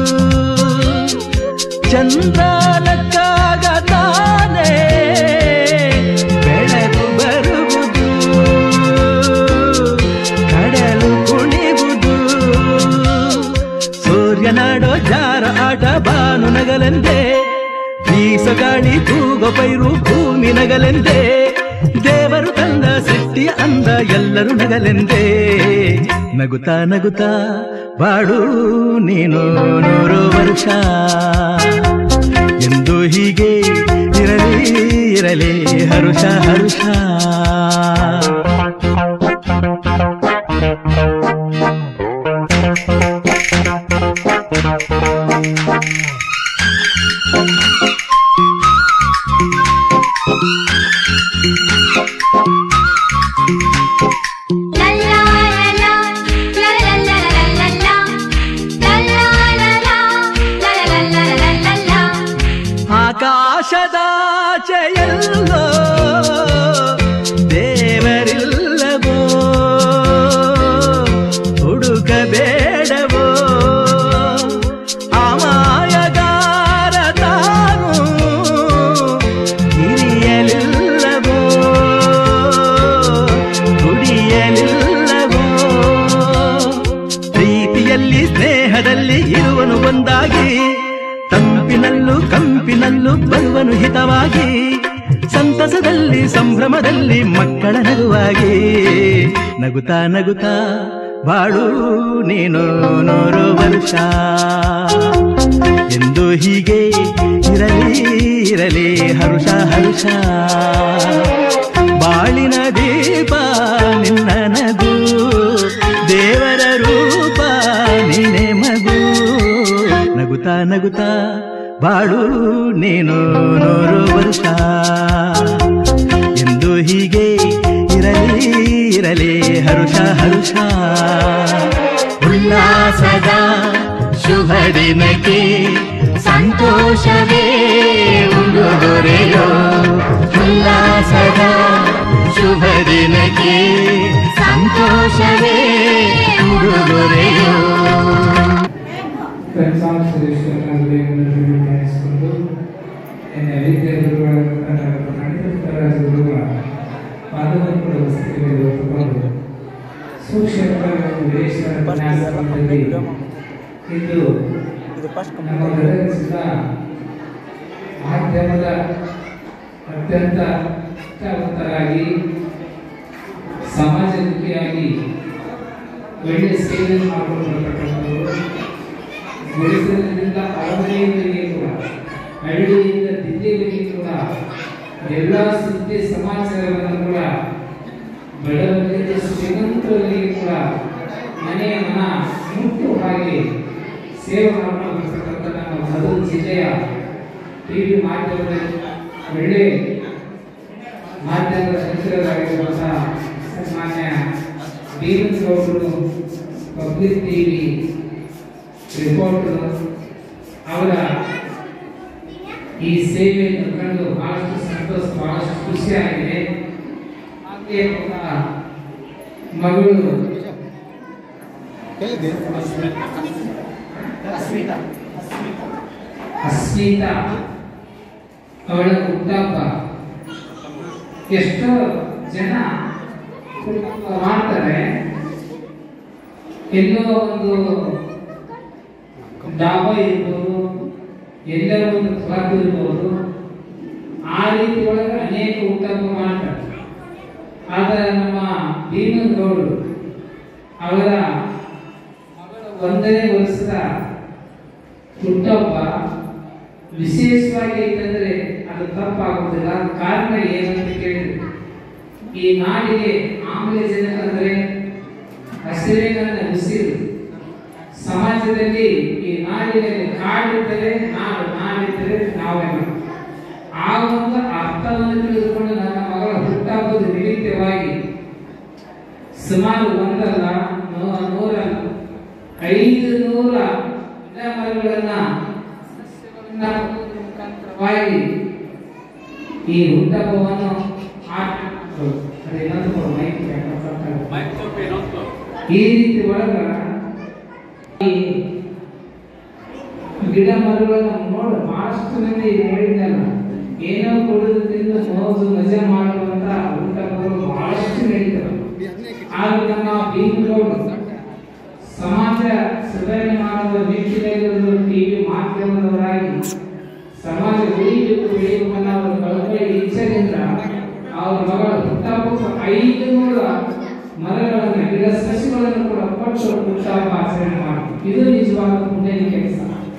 ಚಂದ್ರ ನಕ್ಕಾಗ ತಾನೇ ಬೆಳಕು ಬರುವುದು ಕಡಲು ಕುಣಿವುದು ಸೂರ್ಯನಾಡೋ ಜಾರ ಆಟ ಬಾನು ನಗಲೆಂದೇ ಬೀಸಗಾಳಿ ತೂಗ ಪೈರು ಭೂಮಿ ನಗಲೆಂದೇ ದೇವರು ತಂದ ಸೃಷ್ಟಿಯ ಅಂದ ಎಲ್ಲರೂ ನಗಲೆಂದೇ ನಗುತ್ತಾ ನಗುತ್ತಾ ಬಾಳು ನೀನು ನೂರು ವರ್ಷ ಎಂದು ಹೀಗೆ ಇರಲಿ ಇರಲಿ ಹರುಷ ಹರುಷ ಆಕಾಶದಾಚೆಯಲ್ಲೋ ದೇವರಿಲ್ಲವೋ ಹುಡುಕಬೇಡವೋ ಅಮಾಯಗಾರ ತಾನು ಹಿರಿಯಲಿಲ್ಲವೋ ಕುಡಿಯಲಿಲ್ಲವೋ ಪ್ರೀತಿಯಲ್ಲಿ ಸ್ನೇಹದಲ್ಲಿ ಇರುವನು ಒಂದಾಗಿ ತಂಪಿನಲ್ಲೂ ಕಂಪಿನಲ್ಲೂ ಬರುವನು ಹಿತವಾಗಿ ಸಂತಸದಲ್ಲಿ ಸಂಭ್ರಮದಲ್ಲಿ ಮಕ್ಕಳ ನಗುವಾಗಿ ನಗುತ್ತಾ ನಗುತ್ತಾ ಬಾಳು ನೀನು ನೂರು ವರ್ಷ ಎಂದು ಹೀಗೆ ಇರಲಿ ಇರಲಿ ಹರುಷ ಹರುಷ ಬಾಳಿನ ದೀಪ ನಿನ್ನ ನಗು ದೇವರ ರೂಪ ನೀನೆ ಮಗು ನಗುತ್ತಾ ನಗುತ್ತಾ ಬಾಳು ನೀನು ನೂರು ವರ್ಷ ಎಂದು ಹೀಗೆ ಇರಲಿ ಇರಲಿ ಹರುಷ ಹರುಷ ಉಲ್ಲಾಸದ ಶುಭ ದಿನಕ್ಕೆ ಸಂತೋಷವೇ ಉಡುಗೊರೆಯೋ ಉಲ್ಲಾಸದ ಶುಭ ದಿನಕ್ಕೆ ಸಂತೋಷವೇ ಉಡುಗೊರೆಯೋ ಕನ್ಸಾಂಸರೇಶ್ವರನಲ್ಲಿ ಧ್ಯಾನಿಸಿಕೊಂಡು ಎನ್ನ ವಿದ್ಯೆ ಗುರುಗಳನ್ನು ಪಂಡಿತರ ಗುರುಗಳ ಪಾದವನ್ನು ಕೂಡ ವಸತಿಯಲ್ಲಿ ಹೊತ್ತುಕೊಂಡು ಸೂಕ್ಷ್ಮ ವಿದೇಶದ ಜ್ಞಾನದಲ್ಲಿ ಇಂದು ನಮ್ಮ ಗದಗ ಜಿಲ್ಲಾ ಮಾಧ್ಯಮದ ಅತ್ಯಂತ ನಿಷ್ಠಾವಂತರಾಗಿ ಸಮಾಜಮುಖಿಯಾಗಿ ಒಳ್ಳೆಯ ಸೇವೆಯನ್ನು ಮಾಡಿಕೊಂಡು ಬರತಕ್ಕಂಥವರು ಗುಡಿಸಲಿನಿಂದ ಅರಮನೆಯವರೆಗೆ ಕೂಡ ಹಳ್ಳಿಯಿಂದ ದಿಲ್ಲಿಯವರೆಗೆ ಕೂಡ ಎಲ್ಲ ಸುದ್ದಿ ಸಮಾಚಾರಗಳನ್ನು ಕೂಡ ಬಡವರಿಗೆ ಶ್ರೀಮಂತರಿಗೆ ಕೂಡ ಮನೆ ಮನ ಮುಟ್ಟು ಹಾಗೆ ಸೇವೆ ಮಾಡಿರ್ತಕ್ಕಂಥ ನಮ್ಮ ಗದಗ ಜಿಲ್ಲೆಯ ಟಿ ವಿ ಮಾಧ್ಯಮದ ಒಳ್ಳೆ ಮಾಧ್ಯಮದ ಸಚಿವರಾಗಿರುವಂತಹ ಸನ್ಮಾನ್ಯ ಬೀರನ್ಗೌಡರು ಪಬ್ಲಿಕ್ ಟಿವಿ ರಿಪೋರ್ಟರ್ ಅವರ ಈ ಸೇವೆಯನ್ನು ಕಂಡು ಬಹಳಷ್ಟು ಸಂತೋಷ ಬಹಳಷ್ಟು ಖುಷಿಯಾಗಿದೆ ಹಾಗೆ ಕೂಡ ಮಗಳು ಅಸ್ಮಿತಾ ಅವಳ ಹುಟ್ಟಹಬ್ಬ ಎಷ್ಟೋ ಜನ ಹುಟ್ಟುಹಬ್ಬ ಮಾಡ್ತಾರೆ ಎಲ್ಲೋ ಒಂದು ಡಾಬಾ ಇರ್ಬೋದು ಎಲ್ಲೋ ಒಂದು ಕ್ಲಬ್ ಇರ್ಬೋದು ಆ ರೀತಿ ಒಳಗೆ ಅನೇಕ ಹುಟ್ಟಹಬ್ಬ ಮಾಡ್ತಾರೆ ಆದ್ರೆ ನಮ್ಮ ಭೀಮನಗೌಡರು ಅವರ ಮಗಳ ಒಂದನೇ ವರ್ಷದ ಹುಟ್ಟಹಬ್ಬ ವಿಶೇಷವಾಗಿ ಐತಂದ್ರೆ ಅದು ತಪ್ಪಾಗುವುದಿಲ್ಲ ಕಾರಣ ಏನಂತ ಕೇಳಿದ್ರೆ ಈ ನಾಡಿಗೆ ಆಮ್ಲಜನಕ ಅಂದ್ರೆ ಹಸಿರಿನ ಉಸಿರು ಸಮಾಜದಲ್ಲಿ ಈ ನಾಡಿನಲ್ಲಿ ಕಾಡಿದ್ದರೆ ನಾಡು ನಾಡಿದ್ದರೆ ನಾವೆಲ್ಲ ಆ ಒಂದು ಅರ್ಥವನ್ನು ತಿಳಿದುಕೊಂಡು ನನ್ನ ಮಗಳ ಹುಟ್ಟಹಬ್ಬದ ನಿಮಿತ್ತವಾಗಿ ಸುಮಾರು ಒಂದಲ್ಲ ನೂ- ನೂರಲ್ಲ ಐದು ನೂರ ಗಿಡ ಮರಗಳನ್ನ ಸಸ್ಯಗಳನ್ನ ನೆಡುವುದರ ಮುಖಾಂತರವಾಗಿ ಈ ಹುಟ್ಟಹಬ್ಬವನ್ನು ಆಚರಿಸುವುದು. ಅದೇನಂತ ಕೊಡು, ಮೈಕ್ ಬೇಕು, ಗೊತ್ತಾಗಲ್ಲ. ಈ ರೀತಿ ಒಳಗ ಈ ಗಿಡ ಮರಗಳನ್ನು ನೋಡು ಬಹಳಷ್ಟು ಮಂದಿ ಹೇಳಿದ್ದಲ್ಲ ಏನೋ ಕುಡಿದು ತಿಂದು ಮೋಜು ಮಜಾ ಮಾಡುವಂತ ಊಟಗಳು ಬಹಳಷ್ಟು ನಡೀತವೆ ಆದ್ರೆ ನಮ್ಮ ಭೀಮಗೌಡರು ಸಮಾಜ ಸುಧಾರಣೆ ಮಾಡುವ ನಿಟ್ಟಿನಲ್ಲಿ ಟಿವಿ ಮಾಧ್ಯಮದವರಾಗಿ ಸಮಾಜ ಉಳಿಬೇಕು ಬೆಳೆಯುವ ಅವರ ಕಳಕಳಿ ಇಚ್ಛೆಯಿಂದ ಅವರ ಮಗಳ ಹುಟ್ಟಹಬ್ಬಕ್ಕೆ ಐದು ನೂರ ಮರಗಳನ್ನು ಗಿಡ ಸಸಿಗಳನ್ನು ಕೂಡ ಕೊಟ್ಟು ಹುಟ್ಟಹಬ್ಬ ಆಚರಣೆ ಮಾಡಿ ಇದು ನಿಜವಾದ ಪುಣ್ಯದ ಕೆಲಸ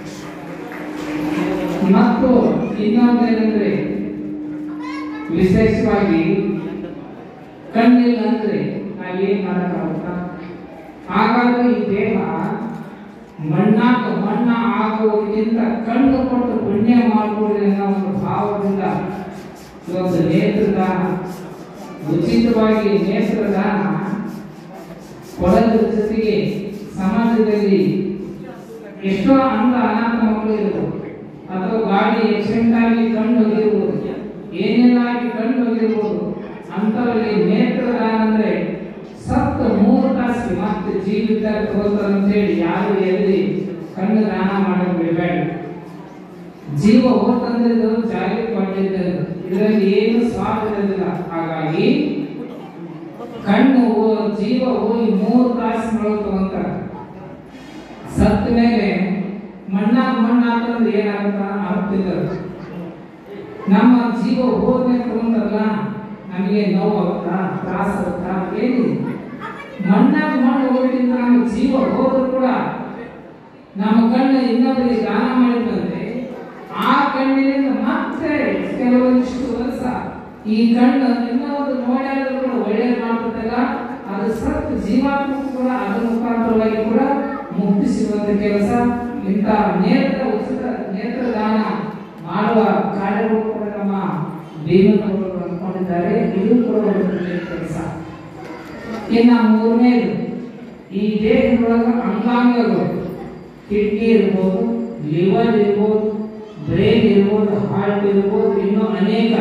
ಮತ್ತು ಇನ್ನೊಂದೇನೆಂದ್ರೆ ವಿಶೇಷವಾಗಿ ಕಣ್ಣಿಲ್ಲ ಅಂದ್ರೆ ನಾವೇನ್ ಮಾಡಕ್ಕಾಗುತ್ತಾ ಹಾಗಾದ್ರೆ ಈ ದೇಹ ಮಣ್ಣಾಗ ಮಣ್ಣ ಆಗುವುದಕ್ಕಿಂತ ಕಣ್ಣು ಕೊಟ್ಟು ಪುಣ್ಯ ಮಾಡುವುದೇ ಅನ್ನೋ ಒಂದು ಭಾವದಿಂದ ಇವತ್ತು ನೇತ್ರದಾನ ಉಚಿತವಾಗಿ ನೇತ್ರದಾನ ಕೊಡೋದ್ರ ಜೊತೆಗೆ ಸಮಾಜದಲ್ಲಿ ಎಷ್ಟೋ ಅಂಧ ಅನಾಥ ಮಕ್ಕಳು ಇರ್ಬೋದು ಅಥವಾ ಗಾಡಿ ಆಕ್ಸಿಡೆಂಟ್ ಆಗಿ ಕಣ್ಣು ಹೋಗಿರ್ಬೋದು ಏನೆಲ್ಲ ಆಗಿ ಕಣ್ಣು ಹೋಗಿರ್ಬೋದು ಅಂತವರಿಗೆ ನೇತ್ರದಾನ ಅಂದ್ರೆ ಸತ್ತು ಮೂರು ತಾಸಿಗೆ ಮತ್ತೆ ಜೀವಿತ ತಗೋತಾರೆ ಅಂತ ಹೇಳಿ ಯಾರು ಎಲ್ಲಿ ಕಣ್ಣು ದಾನ ಮಾಡಕ್ ಬಿಡಬೇಡ ಜೀವ ಹೋತಂದ್ರೆ ಇದು ಜಾರಿ ಪಟ್ಟಿದ್ದರು ಇದರಲ್ಲಿ ಏನು ಸ್ವಾರ್ಥ ಇರೋದಿಲ್ಲ ಹಾಗಾಗಿ ಕಣ್ಣು ಹೋ- ಜೀವ ಹೋಗಿ ಮೂರು ತಾಸುಗಳು ತಗೊಂತಾರೆ ಸತ್ತ ಮೇಲೆ ಮಣ್ಣಾಗ ಮಣ್ಣು ಹಾಕಂದ್ರೆ ಏನಾಗುತ್ತ ಆಗ್ತಿಲ್ಲ ನಮ್ಮ ಜೀವ ಹೋದ್ಮೇಲೆ ತಗೊಂಡಲ್ಲ ನಮಗೆ ನೋವು ಆಗುತ್ತಾ ತ್ರಾಸ ಆಗುತ್ತಾ ಏನಿಲ್ಲ ಮಣ್ಣಾಗ ಮಣ್ಣು ಹೋಗೋದ್ರಿಂದ ನಮ್ಮ ಜೀವ ಹೋದ್ರು ಕೂಡ ನಮ್ಮ ಕಣ್ಣು ಇನ್ನೊಬ್ಬರಿಗೆ ದಾನ ಮಾಡಿದಂತೆ ಆ ಕಣ್ಣಿನಿಂದ ಮತ್ತೆ ಕೆಲವೊಂದಿಷ್ಟು ವರ್ಷ ಈ ಕಣ್ಣು ಇನ್ನೂ ಒಂದು ನೋಡಾದ್ರೂ ಕೂಡ ಒಳ್ಳೆಯದು ಮಾಡ್ತದಲ್ಲ ಅದು ಸತ್ತು ಜೀವಾತ್ಮ ಕೂಡ ಅದರ ಮುಖಾಂತರವಾಗಿ ಕೂಡ ಮುಕ್ತಿ ಸಿಗುವಂತ ಕೆಲಸ ಇಂಥ ನೇತ್ರ ಉಚಿತ ನೇತ್ರದಾನ ಮಾಡುವ ಕಾರ್ಯಗಳು ಕೂಡ ನಮ್ಮ ಭೀಮನವರು ಅಂದ್ಕೊಂಡಿದ್ದಾರೆ ಇದು ಕೂಡ ಒಂದು ಒಳ್ಳೆಯ ಕೆಲಸ ಇನ್ನ ಮೂರನೇದು ಈ ದೇಹದೊಳಗ ಅಂಗಾಂಗಗಳು ಕಿಡ್ನಿ ಇರ್ಬೋದು ಲಿವರ್ ಇರ್ಬೋದು ಬ್ರೈನ್ ಇರ್ಬೋದು ಹಾರ್ಟ್ ಇರ್ಬೋದು ಇನ್ನೂ ಅನೇಕ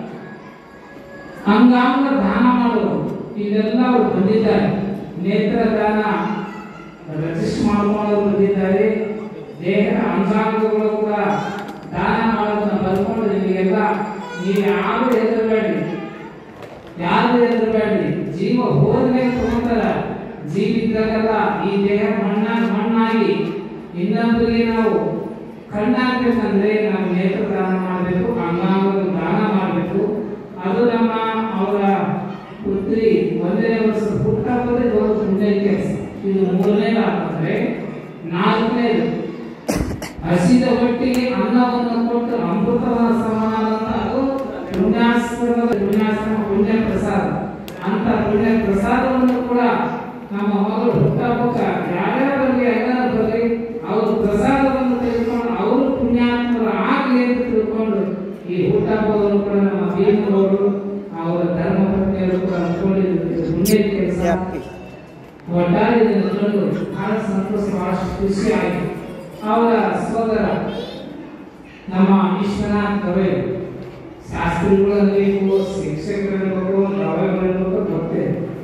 ಅಂಗಾಂಗ ದಾನ ಮಾಡೋರು ಇದೆಲ್ಲ ಅವರು ಬಂದಿದ್ದಾರೆ ನೇತ್ರದಾನ ರಿಜಿಸ್ಟರ್ ಮಾಡ್ಕೊಳ್ಳೋರು ಬಂದಿದ್ದಾರೆ ದೇಹದ ಅಂಗಾಂಗಗಳು ಕೂಡ ದಾನ ಮಾಡೋದನ್ನ ಬರ್ಕೊಂಡು ನಿಮಗೆಲ್ಲ ನೀವು ಯಾರು ಹೆದರಬೇಡ್ರಿ ಯಾರು ಹೆದರಬೇಡ್ರಿ ಜೀವ ಹೋದ್ಮೇಲೆ ತಗೊಂತಾರ ಜೀವ ಇದ್ದಾಗಲ್ಲ ಈ ದೇಹ ಮಣ್ಣಾಗಿ ಮಣ್ಣಾಗಿ ಇನ್ನೊಬ್ಬರಿಗೆ ನಾವು ಕಣ್ಣಾಗ್ಬೇಕಂದ್ರೆ ನಾವು ನೇತ್ರ ದಾನ ಮಾಡಬೇಕು ಅಂಗಾಂಗಗಳು ದಾನ ಮಾಡಬೇಕು ಅದು ನಮ್ಮ ಅವರ ಪುತ್ರಿ ಒಂದನೇ ವರ್ಷ ಹುಟ್ಟಹಬ್ಬದ ದೊಡ್ಡ ಪುಣ್ಯ ಕೆಲಸ ಇದು ಮೂರನೇದು ಆಗ್ತಂದ್ರೆ ನಾಲ್ಕನೇದು ಹಸಿದ ಹೊಟ್ಟಿಗೆ ಅನ್ನವನ್ನು ಕೊಟ್ಟು ಅಮೃತವ ಸಮಾನ ಅದು ಪುಣ್ಯಾಶ್ರಮದ ಪುಣ್ಯಾಶ್ರಮ ಪುಣ್ಯ ಪ್ರಸಾದ ಅಂತ ಪುಣ್ಯ ಪ್ರಸಾದವನ್ನು ಕೂಡ ನಮ್ಮ ಮಗಳು ಹುಟ್ಟಹಬ್ಬಕ್ಕ ಯಾರ್ಯಾರು ಬರಲಿ ಎಲ್ಲರೂ ಬರಲಿ ಅವರು ಪ್ರಸಾದವನ್ನು ತೆಗೆದುಕೊಂಡು ಅವರು ಪುಣ್ಯಾತ್ಮರು ಆಗಲಿ ಅಂತ ತಿಳ್ಕೊಂಡು ಈ ಹುಟ್ಟಹಬ್ಬವನ್ನು ಕೂಡ ನಮ್ಮ ಭೀಮನವರು ಅವರ ಧರ್ಮ ಪತ್ನಿಯರು ಕೂಡ ಅನ್ಕೊಂಡಿದ್ದು ಇದು ಪುಣ್ಯದ ಕೆಲಸ ಒಟ್ಟಾರೆ ಇದನ್ನು ಕಂಡು ಬಹಳ ಸಂತೋಷ ಬಹಳಷ್ಟು ಖುಷಿ ಆಯಿತು ಅವರ ಸೋದರ ನಮ್ಮ ವಿಶ್ವನಾಥ್ ದವೆ ಶಾಸ್ತ್ರಿಗಳಿರಬೇಕು ಶಿಕ್ಷಕರಿರಬೇಕು ದವೆಗಳಿರಬೇಕು ಗೊತ್ತೇ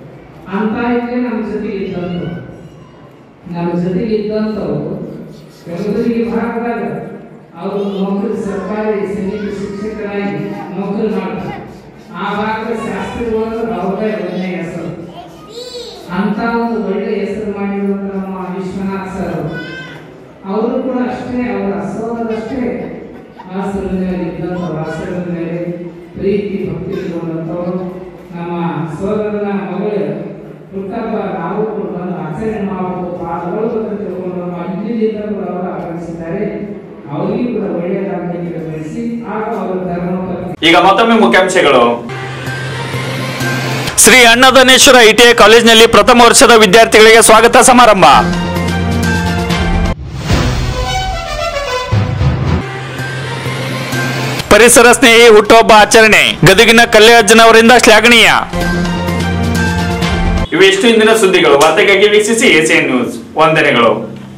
ಅಂತ ಇದ್ರೆ ನಮ್ಮ ಜೊತೆಗೆ ಇದ್ದಂಥವು ನಮ್ಮ ಜೊತೆಗೆ ಇದ್ದಂಥವು ಕಲಬುರಗಿ ಭಾಗದಾಗ ಅವರು ನೌಕರಿ ಸರ್ಕಾರಿ ಸೈನಿಕ ಶಿಕ್ಷಕರಾಗಿ ನೌಕರಿ ಮಾಡ್ತಾರೆ ಆ ಭಾಗದ ಶಾಸ್ತ್ರಿಗಳು ಅವ್ರದೇ ಒಳ್ಳೆಯ ಹೆಸರು ಅಂತ ಒಂದು ಒಳ್ಳೆ ಹೆಸರು ಮಾಡಿರುವಂತ ನಮ್ಮ ವಿಶ್ವನಾಥ್ ಸರ್ ಅವರು. ಅವರು ಕೂಡ ಅಷ್ಟೇ ಅವರ ಸೋದರಷ್ಟೇ ಆಶ್ರಮದ ಮೇಲೆ ಇದ್ದಂಥವ್ರು ಆಶ್ರಮದ ಮೇಲೆ ಪ್ರೀತಿ ಭಕ್ತಿ ಇರುವಂಥವ್ರು ನಮ್ಮ ಸೋದರನ ಮಗಳು ಹುಟ್ಟಬ್ಬ ನಾವು ಕೂಡ ಬಂದು ಆಚರಣೆ ಮಾಡಬೇಕು ಪಾಲ್ಗೊಳ್ಬೇಕು ಅಂತ ತಿಳ್ಕೊಂಡು ನಮ್ಮ ಅಜ್ಜಿಯಿಂದ ಕೂಡ ಅವರು ಆಗಮಿಸಿದ್ದಾರೆ ಅವರಿಗೂ ಕೂಡ ಒಳ್ಳೆಯದಾಗಲಿಕ್ಕೆ ಬಯಸಿ ಆಗ ಅವರ ಧರ್ಮ ಈಗ ಮತ್ತೊಮ್ಮೆ ಮುಖ್ಯಾಂಶಗಳು ಶ್ರೀ ಅನ್ನದಾನೇಶ್ವರ ಐಟಿಐ ಕಾಲೇಜಿನಲ್ಲಿ ಪ್ರಥಮ ವರ್ಷದ ವಿದ್ಯಾರ್ಥಿಗಳಿಗೆ ಸ್ವಾಗತ ಸಮಾರಂಭ ಪರಿಸರ ಸ್ನೇಹಿ ಹುಟ್ಟುಹಬ್ಬ ಆಚರಣೆ ಗದಗಿನ ಕಲ್ಯಾಜ್ಜನವರಿಂದ ಶ್ಲಾಘನೀಯ ಇವೆಷ್ಟು ಇಂದಿನ ಸುದ್ದಿಗಳು ವಾರ್ತೆಗಾಗಿ ವೀಕ್ಷಿಸಿ ಎಸಿಎನ್ ನ್ಯೂಸ್ ವಂದನೆಗಳು